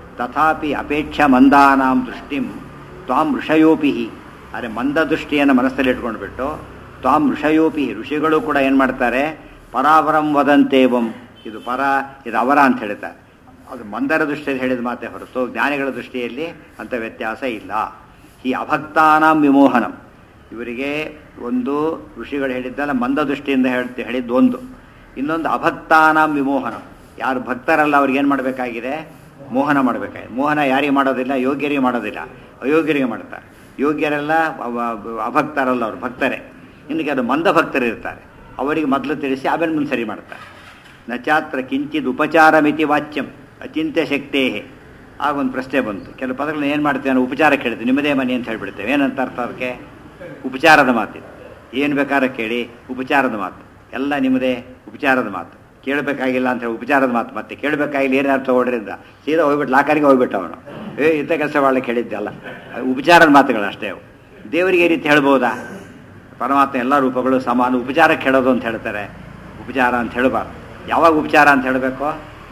ತಥಾಪಿ ಅಪೇಕ್ಷ ಮಂದಾನಾಂ ದೃಷ್ಟಿಂ ತ್ವಾಂ ಋಷಯೋಪಿ ಆದರೆ ಮಂದ ದೃಷ್ಟಿಯನ್ನು ಮನಸ್ಸಲ್ಲಿ ಇಟ್ಕೊಂಡ್ಬಿಟ್ಟು ತ್ವಾಂ ಋಷಯೋಪಿ ಋಷಿಗಳು ಕೂಡ ಏನು ಮಾಡ್ತಾರೆ ಪರಾವರಂ ವದಂತೇವಂ ಇದು ಪರ ಇದು ಅವರ ಅಂತ ಹೇಳ್ತಾರೆ ಅದು ಮಂದರ ದೃಷ್ಟಿಯಲ್ಲಿ ಹೇಳಿದ ಮಾತೇ ಹೊರತು ಜ್ಞಾನಿಗಳ ದೃಷ್ಟಿಯಲ್ಲಿ ಅಂಥ ವ್ಯತ್ಯಾಸ ಇಲ್ಲ ಈ ಅಭಕ್ತಾನಾಂ ವಿಮೋಹನಂ ಇವರಿಗೆ ಒಂದು ಋಷಿಗಳು ಹೇಳಿದ್ದಲ್ಲ ಮಂದ ದೃಷ್ಟಿಯಿಂದ ಹೇಳ್ತಿ ಹೇಳಿದ್ದು ಒಂದು ಇನ್ನೊಂದು ಅಭಕ್ತಾನಾಂ ವಿಮೋಹನಂ ಯಾರು ಭಕ್ತರಲ್ಲ ಅವ್ರಿಗೆ ಏನು ಮಾಡಬೇಕಾಗಿದೆ ಮೋಹನ ಮಾಡಬೇಕಾಗಿದೆ ಮೋಹನ ಯಾರಿಗೆ ಮಾಡೋದಿಲ್ಲ ಯೋಗ್ಯರಿಗೆ ಮಾಡೋದಿಲ್ಲ ಅಯೋಗ್ಯರಿಗೆ ಮಾಡ್ತಾರೆ ಯೋಗ್ಯರೆಲ್ಲ ಅವ- ಅಭಕ್ತರಲ್ಲ ಅವರು ಭಕ್ತರೇ ಇನ್ನು ಕೆಲವು ಮಂದ ಭಕ್ತರು ಇರ್ತಾರೆ ಅವರಿಗೆ ಮೊದಲು ತಿಳಿಸಿ ಆಮೇಲೆ ಮುಂದೆ ಸರಿ ಮಾಡ್ತಾರೆ ನಚಾತ್ರ ಕಿಂಚಿದ್ ಉಪಚಾರ ಮಿತಿ ವಾಚ್ಯಂ ಅಚಿಂತ್ಯ ಶಕ್ತೇ ಆಗ ಒಂದು ಪ್ರಶ್ನೆ ಬಂತು ಕೆಲವು ಪದಗಳನ್ನ ಏನು ಮಾಡ್ತೇವೆ ನಾವು ಉಪಚಾರ ಕೇಳ್ತೀವಿ ನಿಮ್ಮದೇ ಮನೆ ಅಂತ ಹೇಳ್ಬಿಡ್ತೇವೆ ಏನಂತ ಅರ್ಥ ಅದಕ್ಕೆ ಉಪಚಾರದ ಮಾತು ಏನು ಬೇಕಾದ್ರೆ ಕೇಳಿ ಉಪಚಾರದ ಮಾತು ಎಲ್ಲ ನಿಮ್ಮದೇ ಉಪಚಾರದ ಮಾತು ಕೇಳಬೇಕಾಗಿಲ್ಲ ಅಂತ ಹೇಳಿ ಉಪಚಾರದ ಮಾತು ಮತ್ತೆ ಕೇಳಬೇಕಾಗಿಲ್ಲ ಏನು ಅರ್ಥ ಹೊಡ್ರಿಂದ ಸೀದಾ ಹೋಗ್ಬಿಟ್ಟು ಲಾಕರಿಗೆ ಹೋಗ್ಬಿಟ್ಟು ಅವನು ಏ ಇಂಥ ಕೆಲಸ ಮಾಡಲಿಕ್ಕೆ ಹೇಳಿದ್ದಲ್ಲ ಅದು ಉಪಚಾರದ ಮಾತುಗಳು ಅಷ್ಟೇ ಅವು ದೇವರಿಗೆ ಈ ರೀತಿ ಹೇಳ್ಬೋದಾ ಪರಮಾತ್ಮ ಎಲ್ಲ ರೂಪಗಳು ಸಮಾನ ಉಪಚಾರಕ್ಕೆ ಹೇಳೋದು ಅಂತ ಹೇಳ್ತಾರೆ ಉಪಚಾರ ಅಂತ ಹೇಳಬಾರ್ದು ಯಾವಾಗ ಉಪಚಾರ ಅಂತ ಹೇಳಬೇಕು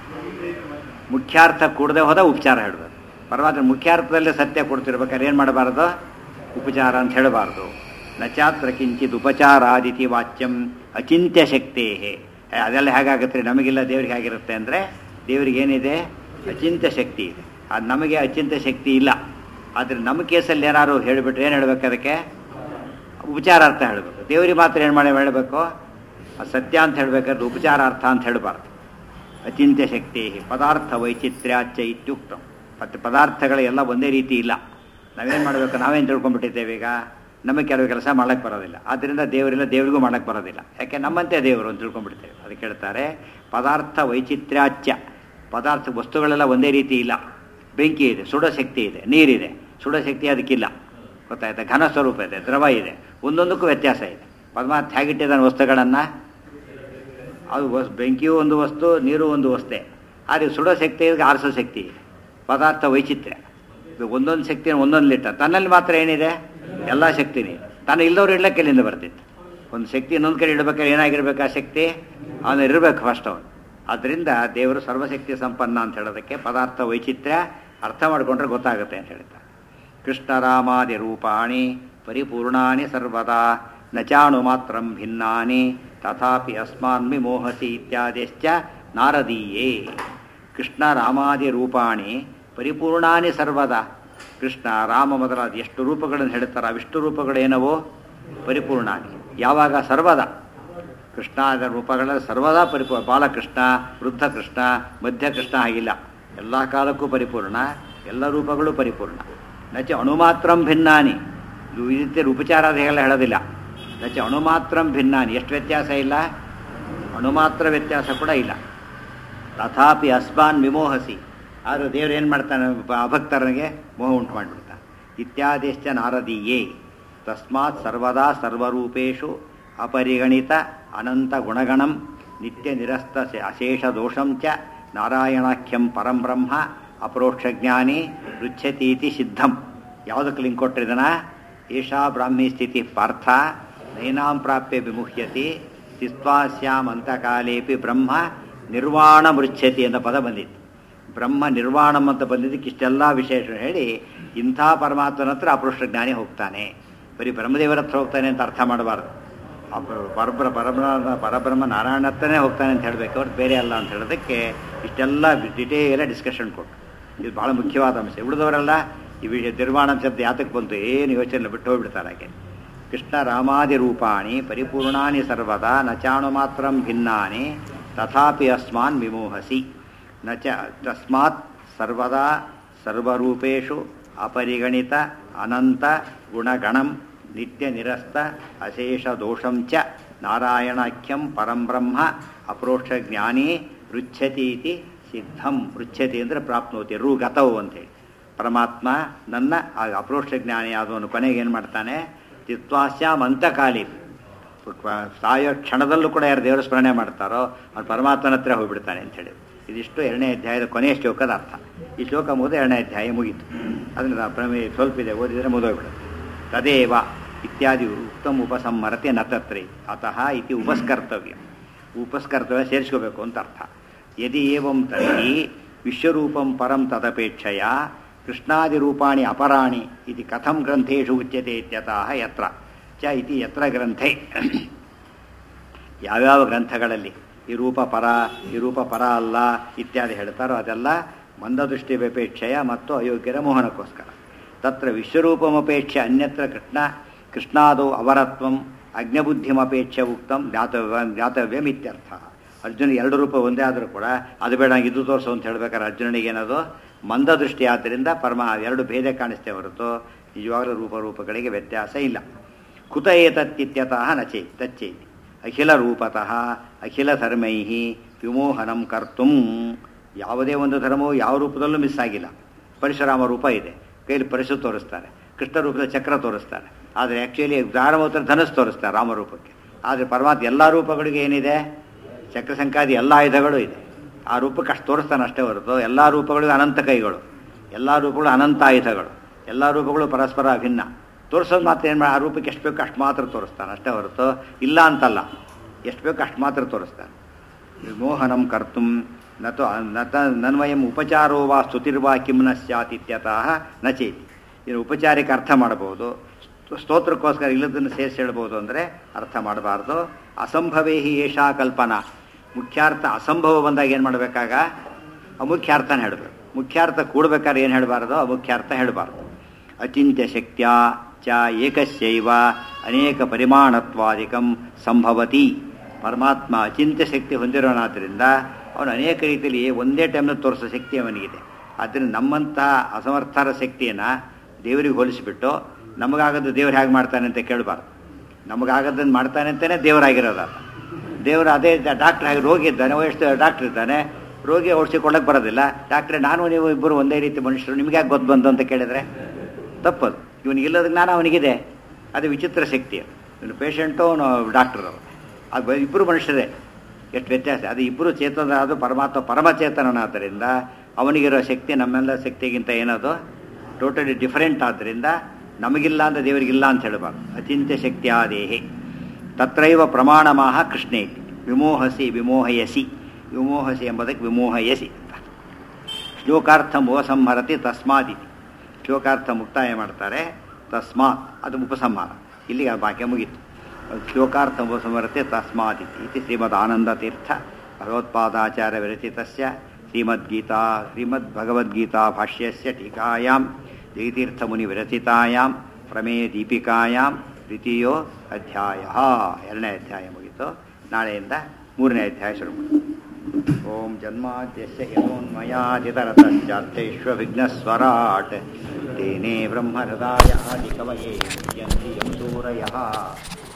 ಮುಖ್ಯಾರ್ಥ ಕೂಡದೆ ಹೋದ ಉಪಚಾರ ಹೇಳಬೇಕು ಪರಮಾತ್ಮ ಮುಖ್ಯಾರ್ಥದಲ್ಲೇ ಸತ್ಯ ಕೊಡ್ತಿರ್ಬೇಕಾದ್ರೆ ಏನು ಮಾಡಬಾರ್ದು ಉಪಚಾರ ಅಂತ ಹೇಳಬಾರ್ದು ನಚಾತ್ರ ಕಿಂಚಿತ್ ಉಪಚಾರಾದಿತಿ ವಾಚ್ಯಂ ಅಚಿಂತ್ಯ ಶಕ್ತೇ ಅದೆಲ್ಲ ಹೇಗಾಗುತ್ತೆ ನಮಗಿಲ್ಲ ದೇವ್ರಿಗೆ ಹೇಗಿರುತ್ತೆ ಅಂದರೆ ದೇವ್ರಿಗೆ ಏನಿದೆ ಅಚಿಂತ್ಯ ಶಕ್ತಿ ಇದೆ ಅದು ನಮಗೆ ಅಚಿಂತ್ಯ ಶಕ್ತಿ ಇಲ್ಲ ಆದರೆ ನಮ್ಮ ಕೇಸಲ್ಲಿ ಏನಾದ್ರು ಹೇಳಿಬಿಟ್ರೆ ಏನು ಹೇಳಬೇಕು ಅದಕ್ಕೆ ಉಪಚಾರಾರ್ಥ ಹೇಳಬೇಕು ದೇವರಿಗೆ ಮಾತ್ರ ಏನು ಮಾಡಿ ಹೇಳಬೇಕು ಅದು ಸತ್ಯ ಅಂತ ಹೇಳಬೇಕಾದ್ರೆ ಉಪಚಾರಾರ್ಥ ಅಂತ ಹೇಳಬಾರ್ದು ಅಚಿಂತ್ಯ ಶಕ್ತಿ ಪದಾರ್ಥ ವೈಚಿತ್ರ್ಯಾಚ ಇತ್ಯುಕ್ತಂ ಮತ್ತು ಪದಾರ್ಥಗಳು ಎಲ್ಲ ಒಂದೇ ರೀತಿ ಇಲ್ಲ ನಾವೇನು ಮಾಡಬೇಕು ನಾವೇನು ತಿಳ್ಕೊಂಡ್ಬಿಟ್ಟಿದ್ದೇವೆ ಈಗ ನಮಗೆ ಕೆಲವು ಕೆಲಸ ಮಾಡಕ್ಕೆ ಬರೋದಿಲ್ಲ ಆದ್ದರಿಂದ ದೇವರಿಲ್ಲ ದೇವರಿಗೂ ಮಾಡಕ್ಕೆ ಬರೋದಿಲ್ಲ ಯಾಕೆ ನಮ್ಮಂತೆ ದೇವರು ಅಂತ ತಿಳ್ಕೊಂಡ್ಬಿಡ್ತೇವೆ ಅದಕ್ಕೆ ಹೇಳ್ತಾರೆ ಪದಾರ್ಥ ವೈಚಿತ್ರ್ಯಾಚ್ಯ ಪದಾರ್ಥ ವಸ್ತುಗಳೆಲ್ಲ ಒಂದೇ ರೀತಿ ಇಲ್ಲ ಬೆಂಕಿ ಇದೆ ಸುಡೋ ಶಕ್ತಿ ಇದೆ ನೀರಿದೆ ಸುಡೋ ಶಕ್ತಿ ಅದಕ್ಕಿಲ್ಲ ಗೊತ್ತಾಯ್ತಾ ಘನ ಸ್ವರೂಪ ಇದೆ ದ್ರವ ಇದೆ ಒಂದೊಂದಕ್ಕೂ ವ್ಯತ್ಯಾಸ ಇದೆ ಪರಮಾತ್ಮ ಹೇಗಿಟ್ಟಿದ್ದಾನೆ ವಸ್ತುಗಳನ್ನು ಅದು ವಸ್ ಬೆಂಕಿಯೂ ಒಂದು ವಸ್ತು ನೀರು ಒಂದು ವಸ್ತೆ ಆದರೆ ಸುಡೋ ಶಕ್ತಿ ಇದೆ ಆರಿಸೋ ಶಕ್ತಿ ಇದೆ ಪದಾರ್ಥ ವೈಚಿತ್ರ್ಯ ಇದು ಒಂದೊಂದು ಶಕ್ತಿ ಒಂದೊಂದು ಲೀಟರ್ ತನ್ನಲ್ಲಿ ಮಾತ್ರ ಏನಿದೆ ಎಲ್ಲ ಶಕ್ತಿನೇ ಇದೆ ತಾನು ಇಲ್ಲದವ್ರು ಇಡ್ಲಕ್ಕೆ ಎಲ್ಲಿಂದ ಬರ್ತಿತ್ತು ಒಂದು ಶಕ್ತಿ ಇನ್ನೊಂದು ಕಡೆ ಇಡಬೇಕಾದ್ರೆ ಏನಾಗಿರ್ಬೇಕು ಆ ಶಕ್ತಿ ಅವನು ಇರಬೇಕು ಫಸ್ಟ್ ಅವನು ಆದ್ದರಿಂದ ದೇವರು ಸರ್ವಶಕ್ತಿ ಸಂಪನ್ನ ಅಂತ ಹೇಳೋದಕ್ಕೆ ಪದಾರ್ಥ ವೈಚಿತ್ರ್ಯ ಅರ್ಥ ಮಾಡಿಕೊಂಡ್ರೆ ಗೊತ್ತಾಗುತ್ತೆ ಅಂತ ಹೇಳ್ತಾರೆ ಕೃಷ್ಣರಾಮಾದಿ ರೂಪಾಣಿ ಪರಿಪೂರ್ಣಾನಿ ಸರ್ವದಾ ನಚಾಣು ಮಾತ್ರಂ ಭಿನ್ನಾನಿ ತಥಾಪಿ ಅಸ್ಮಾನ್ ವಿಮೋಹಸಿ ಇತ್ಯಾದಿಶ್ಚ ನಾರದೀಯೇ ಕೃಷ್ಣ ರಾಮಾದಿ ರೂಪಾಣಿ ಪರಿಪೂರ್ಣಾನಿ ಸರ್ವದಾ ಕೃಷ್ಣ ರಾಮ ಮೊದಲಾದ ಎಷ್ಟು ರೂಪಗಳನ್ನು ಹೇಳ್ತಾರೆ ಅವಿಷ್ಟು ರೂಪಗಳೇನವೋ ಪರಿಪೂರ್ಣಾನಿ ಯಾವಾಗ ಸರ್ವದ ಕೃಷ್ಣಾದ ರೂಪಗಳ ಸರ್ವದಾ ಪರಿಪೂರ್ಣ ಬಾಲಕೃಷ್ಣ ವೃದ್ಧ ಕೃಷ್ಣ ಮಧ್ಯ ಕೃಷ್ಣ ಆಗಿಲ್ಲ ಎಲ್ಲ ಕಾಲಕ್ಕೂ ಪರಿಪೂರ್ಣ ಎಲ್ಲ ರೂಪಗಳು ಪರಿಪೂರ್ಣ ನಚ ಅಣುಮಾತ್ರಂ ಭಿನ್ನಾನಿ ಇದು ಈ ರೀತಿ ಉಪಚಾರಾದಿಗಳ ಹೇಳೋದಿಲ್ಲ ನಚ ಅಣುಮಾತ್ರಂ ಭಿನ್ನಾನಿ ಎಷ್ಟು ವ್ಯತ್ಯಾಸ ಇಲ್ಲ ಅಣುಮಾತ್ರ ವ್ಯತ್ಯಾಸ ಕೂಡ ಇಲ್ಲ ತಥಾಪಿ ಅಸ್ಮಾನ್ ವಿಮೋಹಸಿ ಆದರೆ ದೇವರು ಏನು ಮಾಡ್ತಾನೆ ಬ- ಅಭಕ್ತರಿಗೆ ಮೋಹ ಉಂಟು ಮಾಡಿಬಿಡ್ತಾನೆ ಇತ್ಯಾದಿಶ್ಚ ನಾರದೀಯೇ ತಸ್ಮಾತ್ ಸರ್ವದಾ ಸರ್ವರೂಪೇಶು ಅಪರಿಗಣಿತ ಅನಂತ ಗುಣಗಣಂ ನಿತ್ಯ ನಿರಸ್ತ ಸ- ಅಶೇಷ ದೋಷಂ ಚ ನಾರಾಯಣಾಖ್ಯಂ ಪರಂ ಬ್ರಹ್ಮ ಅಪರೋಕ್ಷಜ್ಞಾನಿ ರುಚ್ಯತೀತಿ ಸಿದ್ಧಂ ಯಾವುದಕ್ಕೆ ಲಿಂಕ್ ಕೊಟ್ಟಿದ್ದನ ಏಷಾ ಬ್ರಾಹ್ಮಿ ಸ್ಥಿತಿ ಪಾರ್ಥ ನೈನಾಂ ಪ್ರಾಪ್ಯ ವಿಮುಹ್ಯತಿ ಸ್ಥಿತ್ವಾಸ್ಯಾಮ್ ಅಂತಕಾಲೇಪಿ ಬ್ರಹ್ಮ ನಿರ್ವಾಣ ಮೃಚ್ಛತಿ ಅಂತ ಪದ ಬಂದಿತ್ತು ಬ್ರಹ್ಮ ನಿರ್ವಾಣಂ ಅಂತ ಬಂದಿದ್ದಕ್ಕೆ ಇಷ್ಟೆಲ್ಲ ವಿಶೇಷ ಹೇಳಿ ಇಂಥ ಪರಮಾತ್ಮನ ಹತ್ರ ಅಪೃಷ್ಟ ಜ್ಞಾನಿ ಹೋಗ್ತಾನೆ ಬರೀ ಬ್ರಹ್ಮದೇವರ ಹತ್ರ ಹೋಗ್ತಾನೆ ಅಂತ ಅರ್ಥ ಮಾಡಬಾರ್ದು ಅಪ- ಪರಬ್ರ ಪರಬ್ರಹ್ಮ ಪರಬ್ರಹ್ಮ ನಾರಾಯಣ ಹತ್ರನೇ ಹೋಗ್ತಾನೆ ಅಂತ ಹೇಳಬೇಕು ಅವ್ರು ಬೇರೆ ಅಲ್ಲ ಅಂತ ಹೇಳೋದಕ್ಕೆ ಇಷ್ಟೆಲ್ಲ ಡಿಟೇಲ ಡಿಸ್ಕಷನ್ ಕೊಟ್ಟು ಇದು ಬಹಳ ಮುಖ್ಯವಾದ ಅಂಶ ಉಳಿದವರೆಲ್ಲ ಈ ವಿಷಯ ನಿರ್ವಾಣ ಶಬ್ದ ಯಾತಕ್ಕೆ ಬಂತು ಏನು ಯೋಚನೆ ಬಿಟ್ಟು ಹೋಗ್ಬಿಡ್ತಾರೆ ಹಾಗೆ ಕೃಷ್ಣ ರಾಮಾದಿ ರೂಪಾಣಿ ಪರಿಪೂರ್ಣಾನಿ ಸರ್ವದಾ ನಚಾಣು ಮಾತ್ರಂ ಭಿನ್ನಾನಿ ತಥಾಪಿ ಅಸ್ಮಾನ್ ವಿಮೋಹಸಿ ನ ಚ ತಸ್ಮಾತ್ ಸರ್ವದಾ ಸರ್ವರೂಪೇಷು ಅಪರಿಗಣಿತ ಅನಂತ ಗುಣಗಣಂ ನಿತ್ಯ ನಿರಸ್ತ ಅಶೇಷ ದೋಷಂ ಚ ನಾರಾಯಣಾಖ್ಯಂ ಪರಂ ಬ್ರಹ್ಮ ಅಪ್ರೋಕ್ಷ ಜ್ಞಾನಿ ರುಚ್ಯತೀತಿ ಸಿದ್ಧಂ ರುಚ್ಯತಿ ಅಂದರೆ ಪ್ರಾಪ್ನೋತಿ ರು ಗತವು ಅಂತೇಳಿ ಪರಮಾತ್ಮ ನನ್ನ ಆ ಅಪ್ರೋಕ್ಷ ಜ್ಞಾನಿ ಆದವನು ಕೊನೆಗೆ ಏನು ಮಾಡ್ತಾನೆ ಚಿತ್ವಾಸ್ಯಾಮ್ ಅಂತಕಾಲಿ ಸಾಯೋ ಕ್ಷಣದಲ್ಲೂ ಕೂಡ ಯಾರು ದೇವರ ಸ್ಮರಣೆ ಮಾಡ್ತಾರೋ ಅವ್ನು ಪರಮಾತ್ಮನ ಹತ್ರ ಹೋಗ್ಬಿಡ್ತಾನೆ ಅಂತ ಹೇಳಿ ಇದಿಷ್ಟು ಎರಡನೇ ಅಧ್ಯಾಯದ ಕೊನೆಯ ಶ್ಲೋಕದ ಅರ್ಥ ಈ ಶ್ಲೋಕ ಮುಗಿದು ಎರಡನೇ ಅಧ್ಯಾಯ ಮುಗೀತು ಅದರಿಂದ ಪ್ರಮೇ ಸ್ವಲ್ಪ ಇದೆ ಓದಿದರೆ ಮುಗಿದೋಗ್ಬಿಡುತ್ತೆ ತದೇವ ಇತ್ಯಾದಿ ಉತ್ತಮ ಉಪಸಂಹರತೆ ನ ತತ್ರೆ ಅತಃ ಇತಿ ಉಪಸ್ಕರ್ತವ್ಯ ಉಪಸ್ಕರ್ತವ್ಯ ಸೇರಿಸ್ಕೋಬೇಕು ಅಂತ ಅರ್ಥ ಯದಿ ಏವಂ ತರ್ಹಿ ವಿಶ್ವರೂಪಂ ಪರಂ ತದಪೇಕ್ಷೆಯ ಕೃಷ್ಣಾದಿರೂಪಾಣಿ ಅಪರಾಣಿ ಇದು ಕಥಂ ಗ್ರಂಥೇಶು ಉಚ್ಯತೆ ಇತ್ಯತಃ ಯತ್ರ ಚ ಇತಿ ಯತ್ರ ಗ್ರಂಥೆ ಯಾವ್ಯಾವ ಗ್ರಂಥಗಳಲ್ಲಿ ಈ ರೂಪ ಪರ ಈ ರೂಪ ಪರ ಅಲ್ಲ ಇತ್ಯಾದಿ ಹೇಳ್ತಾರೋ ಅದೆಲ್ಲ ಮಂದದೃಷ್ಟಿ ವ್ಯಪೇಕ್ಷೆಯ ಮತ್ತು ಅಯೋಗ್ಯರ ಮೋಹನಕ್ಕೋಸ್ಕರ ತತ್ರ ವಿಶ್ವರೂಪಮಪೇಕ್ಷೆ ಅನ್ಯತ್ರ ಕೃಷ್ಣ ಕೃಷ್ಣಾದೌ ಅವರತ್ವಂ ಅಜ್ಞಬುದ್ಧಿಮಪೇಕ್ಷೆ ಉಕ್ತಂ ಜ್ಞಾತವ್ಯ ಜ್ಞಾತವ್ಯಮಿತ್ಯರ್ಥ ಅರ್ಜುನ ಎರಡು ರೂಪ ಒಂದೇ ಆದರೂ ಕೂಡ ಅದು ಬೇಡ ನಂಗೆ ಇದು ತೋರಿಸು ಅಂತ ಹೇಳ್ಬೇಕಾದ್ರೆ ಅರ್ಜುನನಿಗೆ ಏನದು ಮಂದದೃಷ್ಟಿ ಆದ್ದರಿಂದ ಪರಮ ಎರಡು ಭೇದ ಕಾಣಿಸ್ತೇ ಹೊರತು ನಿಜವಾಗಲೂ ರೂಪರೂಪಗಳಿಗೆ ವ್ಯತ್ಯಾಸ ಇಲ್ಲ ಕುತ ಏತತ್ಯತಃ ನಚೇ ತಚ್ಚೇತಿ ಅಖಿಲ ರೂಪತಃ ಅಖಿಲ ಧರ್ಮೈ ವಿಮೋಹನಂ ಕರ್ತುಂ ಯಾವುದೇ ಒಂದು ಧರ್ಮವು ಯಾವ ರೂಪದಲ್ಲೂ ಮಿಸ್ ಆಗಿಲ್ಲ ಪರಶುರಾಮ ರೂಪ ಇದೆ ಕೈಲಿ ಪರಶು ತೋರಿಸ್ತಾರೆ ಕೃಷ್ಣ ರೂಪದ ಚಕ್ರ ತೋರಿಸ್ತಾರೆ ಆದರೆ ಆ್ಯಕ್ಚುಲಿ ದಾರಮೋತ್ರ ಧನಸ್ ತೋರಿಸ್ತಾರೆ ರಾಮರೂಪಕ್ಕೆ ಆದರೆ ಪರಮಾತ್ಮ ಎಲ್ಲ ರೂಪಗಳಿಗೆ ಏನಿದೆ ಚಕ್ರ ಸಂಕಾದಿ ಎಲ್ಲ ಆಯುಧಗಳು ಇದೆ ಆ ರೂಪಕ್ಕೆ ಅಷ್ಟು ತೋರಿಸ್ತಾನೆ ಅಷ್ಟೇ ಹೊರತು ಎಲ್ಲ ರೂಪಗಳಿಗೂ ಅನಂತ ಕೈಗಳು ಎಲ್ಲ ರೂಪಗಳು ಅನಂತ ಆಯುಧಗಳು ಎಲ್ಲ ರೂಪಗಳು ಪರಸ್ಪರ ಅಭಿನ್ನ ತೋರಿಸೋದು ಮಾತ್ರ ಏನು ಆ ರೂಪಕ್ಕೆ ಎಷ್ಟು ಬೇಕು ಅಷ್ಟು ಮಾತ್ರ ತೋರಿಸ್ತಾನೆ ಅಷ್ಟೇ ಹೊರತು ಇಲ್ಲ ಅಂತಲ್ಲ ಎಷ್ಟು ಬೇಕು ಅಷ್ಟು ಮಾತ್ರ ತೋರಿಸ್ತಾನೆ ವಿಮೋಹನಂ ಕರ್ತು ನತು ನತ ನನ್ವಯಂ ಉಪಚಾರೋ ವಾ ಸ್ತುತಿರ್ವಾ ಕಿಂ ನ ಸ್ಯಾತ್ ಇತ್ಯತಃ ನ ಚೇತಿ ಇನ್ನು ಉಪಚಾರಕ್ಕೆ ಅರ್ಥ ಮಾಡಬಹುದು ಸ್ತ- ಸ್ತೋತ್ರಕ್ಕೋಸ್ಕರ ಇಲ್ಲದನ್ನು ಸೇರಿಸಿ ಹೇಳ್ಬೋದು ಅಂದರೆ ಅರ್ಥ ಮಾಡಬಾರ್ದು ಅಸಂಭವೇ ಹಿ ಏಷಾ ಕಲ್ಪನಾ ಮುಖ್ಯಾರ್ಥ ಅಸಂಭವ ಬಂದಾಗ ಏನು ಮಾಡಬೇಕಾಗ ಅಮುಖ್ಯಾರ್ಥನ ಹೇಳಬೇಕು ಮುಖ್ಯಾರ್ಥ ಕೂಡ್ಬೇಕಾದ್ರೆ ಏನು ಹೇಳಬಾರ್ದು ಅಮುಖ್ಯಾರ್ಥ ಹೇಳಬಾರ್ದು ಅಚಿಂತ್ಯ ಶಕ್ತ್ಯ ಚ ಏಕಸ್ಯೈವ ಅನೇಕ ಪರಿಮಾಣತ್ವಾದಿಕಂ ಸಂಭವತಿ ಪರಮಾತ್ಮ ಅಚಿಂತ್ಯ ಶಕ್ತಿ ಹೊಂದಿರೋನಾದ್ರಿಂದ ಅವನು ಅನೇಕ ರೀತಿಯಲ್ಲಿ ಒಂದೇ ಟೈಮ್ನಲ್ಲಿ ತೋರಿಸೋ ಶಕ್ತಿ ಅವನಿಗಿದೆ ಆದ್ದರಿಂದ ನಮ್ಮಂತಹ ಅಸಮರ್ಥರ ಶಕ್ತಿಯನ್ನು ದೇವರಿಗೆ ಹೋಲಿಸಿಬಿಟ್ಟು ನಮಗಾಗದ್ದು ದೇವ್ರು ಹೇಗೆ ಮಾಡ್ತಾನೆ ಅಂತ ಕೇಳಬಾರ್ದು ನಮಗಾಗದ್ದನ್ನು ಮಾಡ್ತಾನೆ ಅಂತಲೇ ದೇವರಾಗಿರೋದ ದೇವರು ಅದೇ ಡಾಕ್ಟ್ರ್ ಹಾಗೆ ರೋಗಿ ಇದ್ದಾನೆ ಎಷ್ಟು ಡಾಕ್ಟ್ರ್ ಇದ್ದಾನೆ ರೋಗಿ ಔಷಧಿ ಕೊಡಕ್ಕೆ ಬರೋದಿಲ್ಲ ಡಾಕ್ಟ್ರೆ ನಾನು ನೀವು ಇಬ್ಬರು ಒಂದೇ ರೀತಿ ಮನುಷ್ಯರು ನಿಮ್ಗೆ ಯಾಕೆ ಗೊತ್ತು ಬಂತು ಅಂತ ಕೇಳಿದ್ರೆ ತಪ್ಪದು ಇವನಿಗೆ ಇಲ್ಲದ ಜ್ಞಾನ ಅವನಿಗಿದೆ ಅದು ವಿಚಿತ್ರ ಶಕ್ತಿ ಇವನು ಪೇಷಂಟು ಅವನು ಡಾಕ್ಟರ್ ಅದು ಇಬ್ಬರು ಮನುಷ್ಯರೇ ಎಷ್ಟು ವ್ಯತ್ಯಾಸ ಅದು ಇಬ್ಬರು ಚೇತನ ಅದು ಪರಮಾತ್ಮ ಪರಮಚೇತನನಾದ್ದರಿಂದ ಅವನಿಗಿರೋ ಶಕ್ತಿ ನಮ್ಮೆಲ್ಲ ಶಕ್ತಿಗಿಂತ ಏನದು ಟೋಟಲಿ ಡಿಫರೆಂಟ್ ಆದ್ದರಿಂದ ನಮಗಿಲ್ಲ ಅಂತ ದೇವರಿಗಿಲ್ಲ ಅಂತ ಹೇಳಬಾರ್ದು ಅಚಿಂತ್ಯ ಶಕ್ತಿಯಾದೇಹಿ ತತ್ರೈವ ಪ್ರಮಾಣಮಾಹ ಕೃಷ್ಣೇತಿ ವಿಮೋಹಸಿ ವಿಮೋಹಯಸಿ ವಿಮೋಹಸಿ ಎಂಬುದಕ್ಕೆ ವಿಮೋಹಯಸಿ ಅಂತ ಶ್ಲೋಕಾರ್ಥ ಮೋಸಂಹರತಿ ತಸ್ಮಾದಿತಿ ಶ್ಲೋಕಾರ್ಥ ಮುಕ್ತಾಯ ಮಾಡ್ತಾರೆ ತಸ್ಮಾತ್ ಅದು ಉಪಸಂಹಾರ ಇಲ್ಲಿಗೆ ಆ ವಾಕ್ಯ ಮುಗೀತು ಶ್ಲೋಕಾರ್ಥ ಉಪಸಂಹರತೆ ತಸ್ಮಾದಿತಿ ಇತಿ ಶ್ರೀಮದ್ ಆನಂದ ತೀರ್ಥ ಭಗವತ್ಪಾದಾಚಾರ್ಯ ವಿರಚಿತಸ್ಯ ಶ್ರೀಮದ್ಗೀತಾ ಶ್ರೀಮದ್ಭಗವದ್ಗೀತಾ ಭಾಷ್ಯಸ್ಯ ಟೀಕಾಯಾಂ ಜಯತೀರ್ಥಮುನಿ ವಿರಚಿತಾಯಾಂ ಪ್ರಮೇಯ ದೀಪಿಕಾಯಾಂ ದ್ವಿತೀಯೋ ಅಧ್ಯಾಯ ಎರಡನೇ ಅಧ್ಯಾಯ ಮುಗೀತು ನಾಳೆಯಿಂದ ಮೂರನೇ ಅಧ್ಯಾಯ ಶುರು ಮಾಡಿ ಓಂ ಜನ್ಮಾದ್ಯಸ್ಯ ಯಮೋನ್ಮಯಾದಿತರತಶ್ಚಾರ್ಥೇष्वविघ्नस्वराट् तेने ब्रह्महृदाय आदिकवये यन्ति यं सूरयः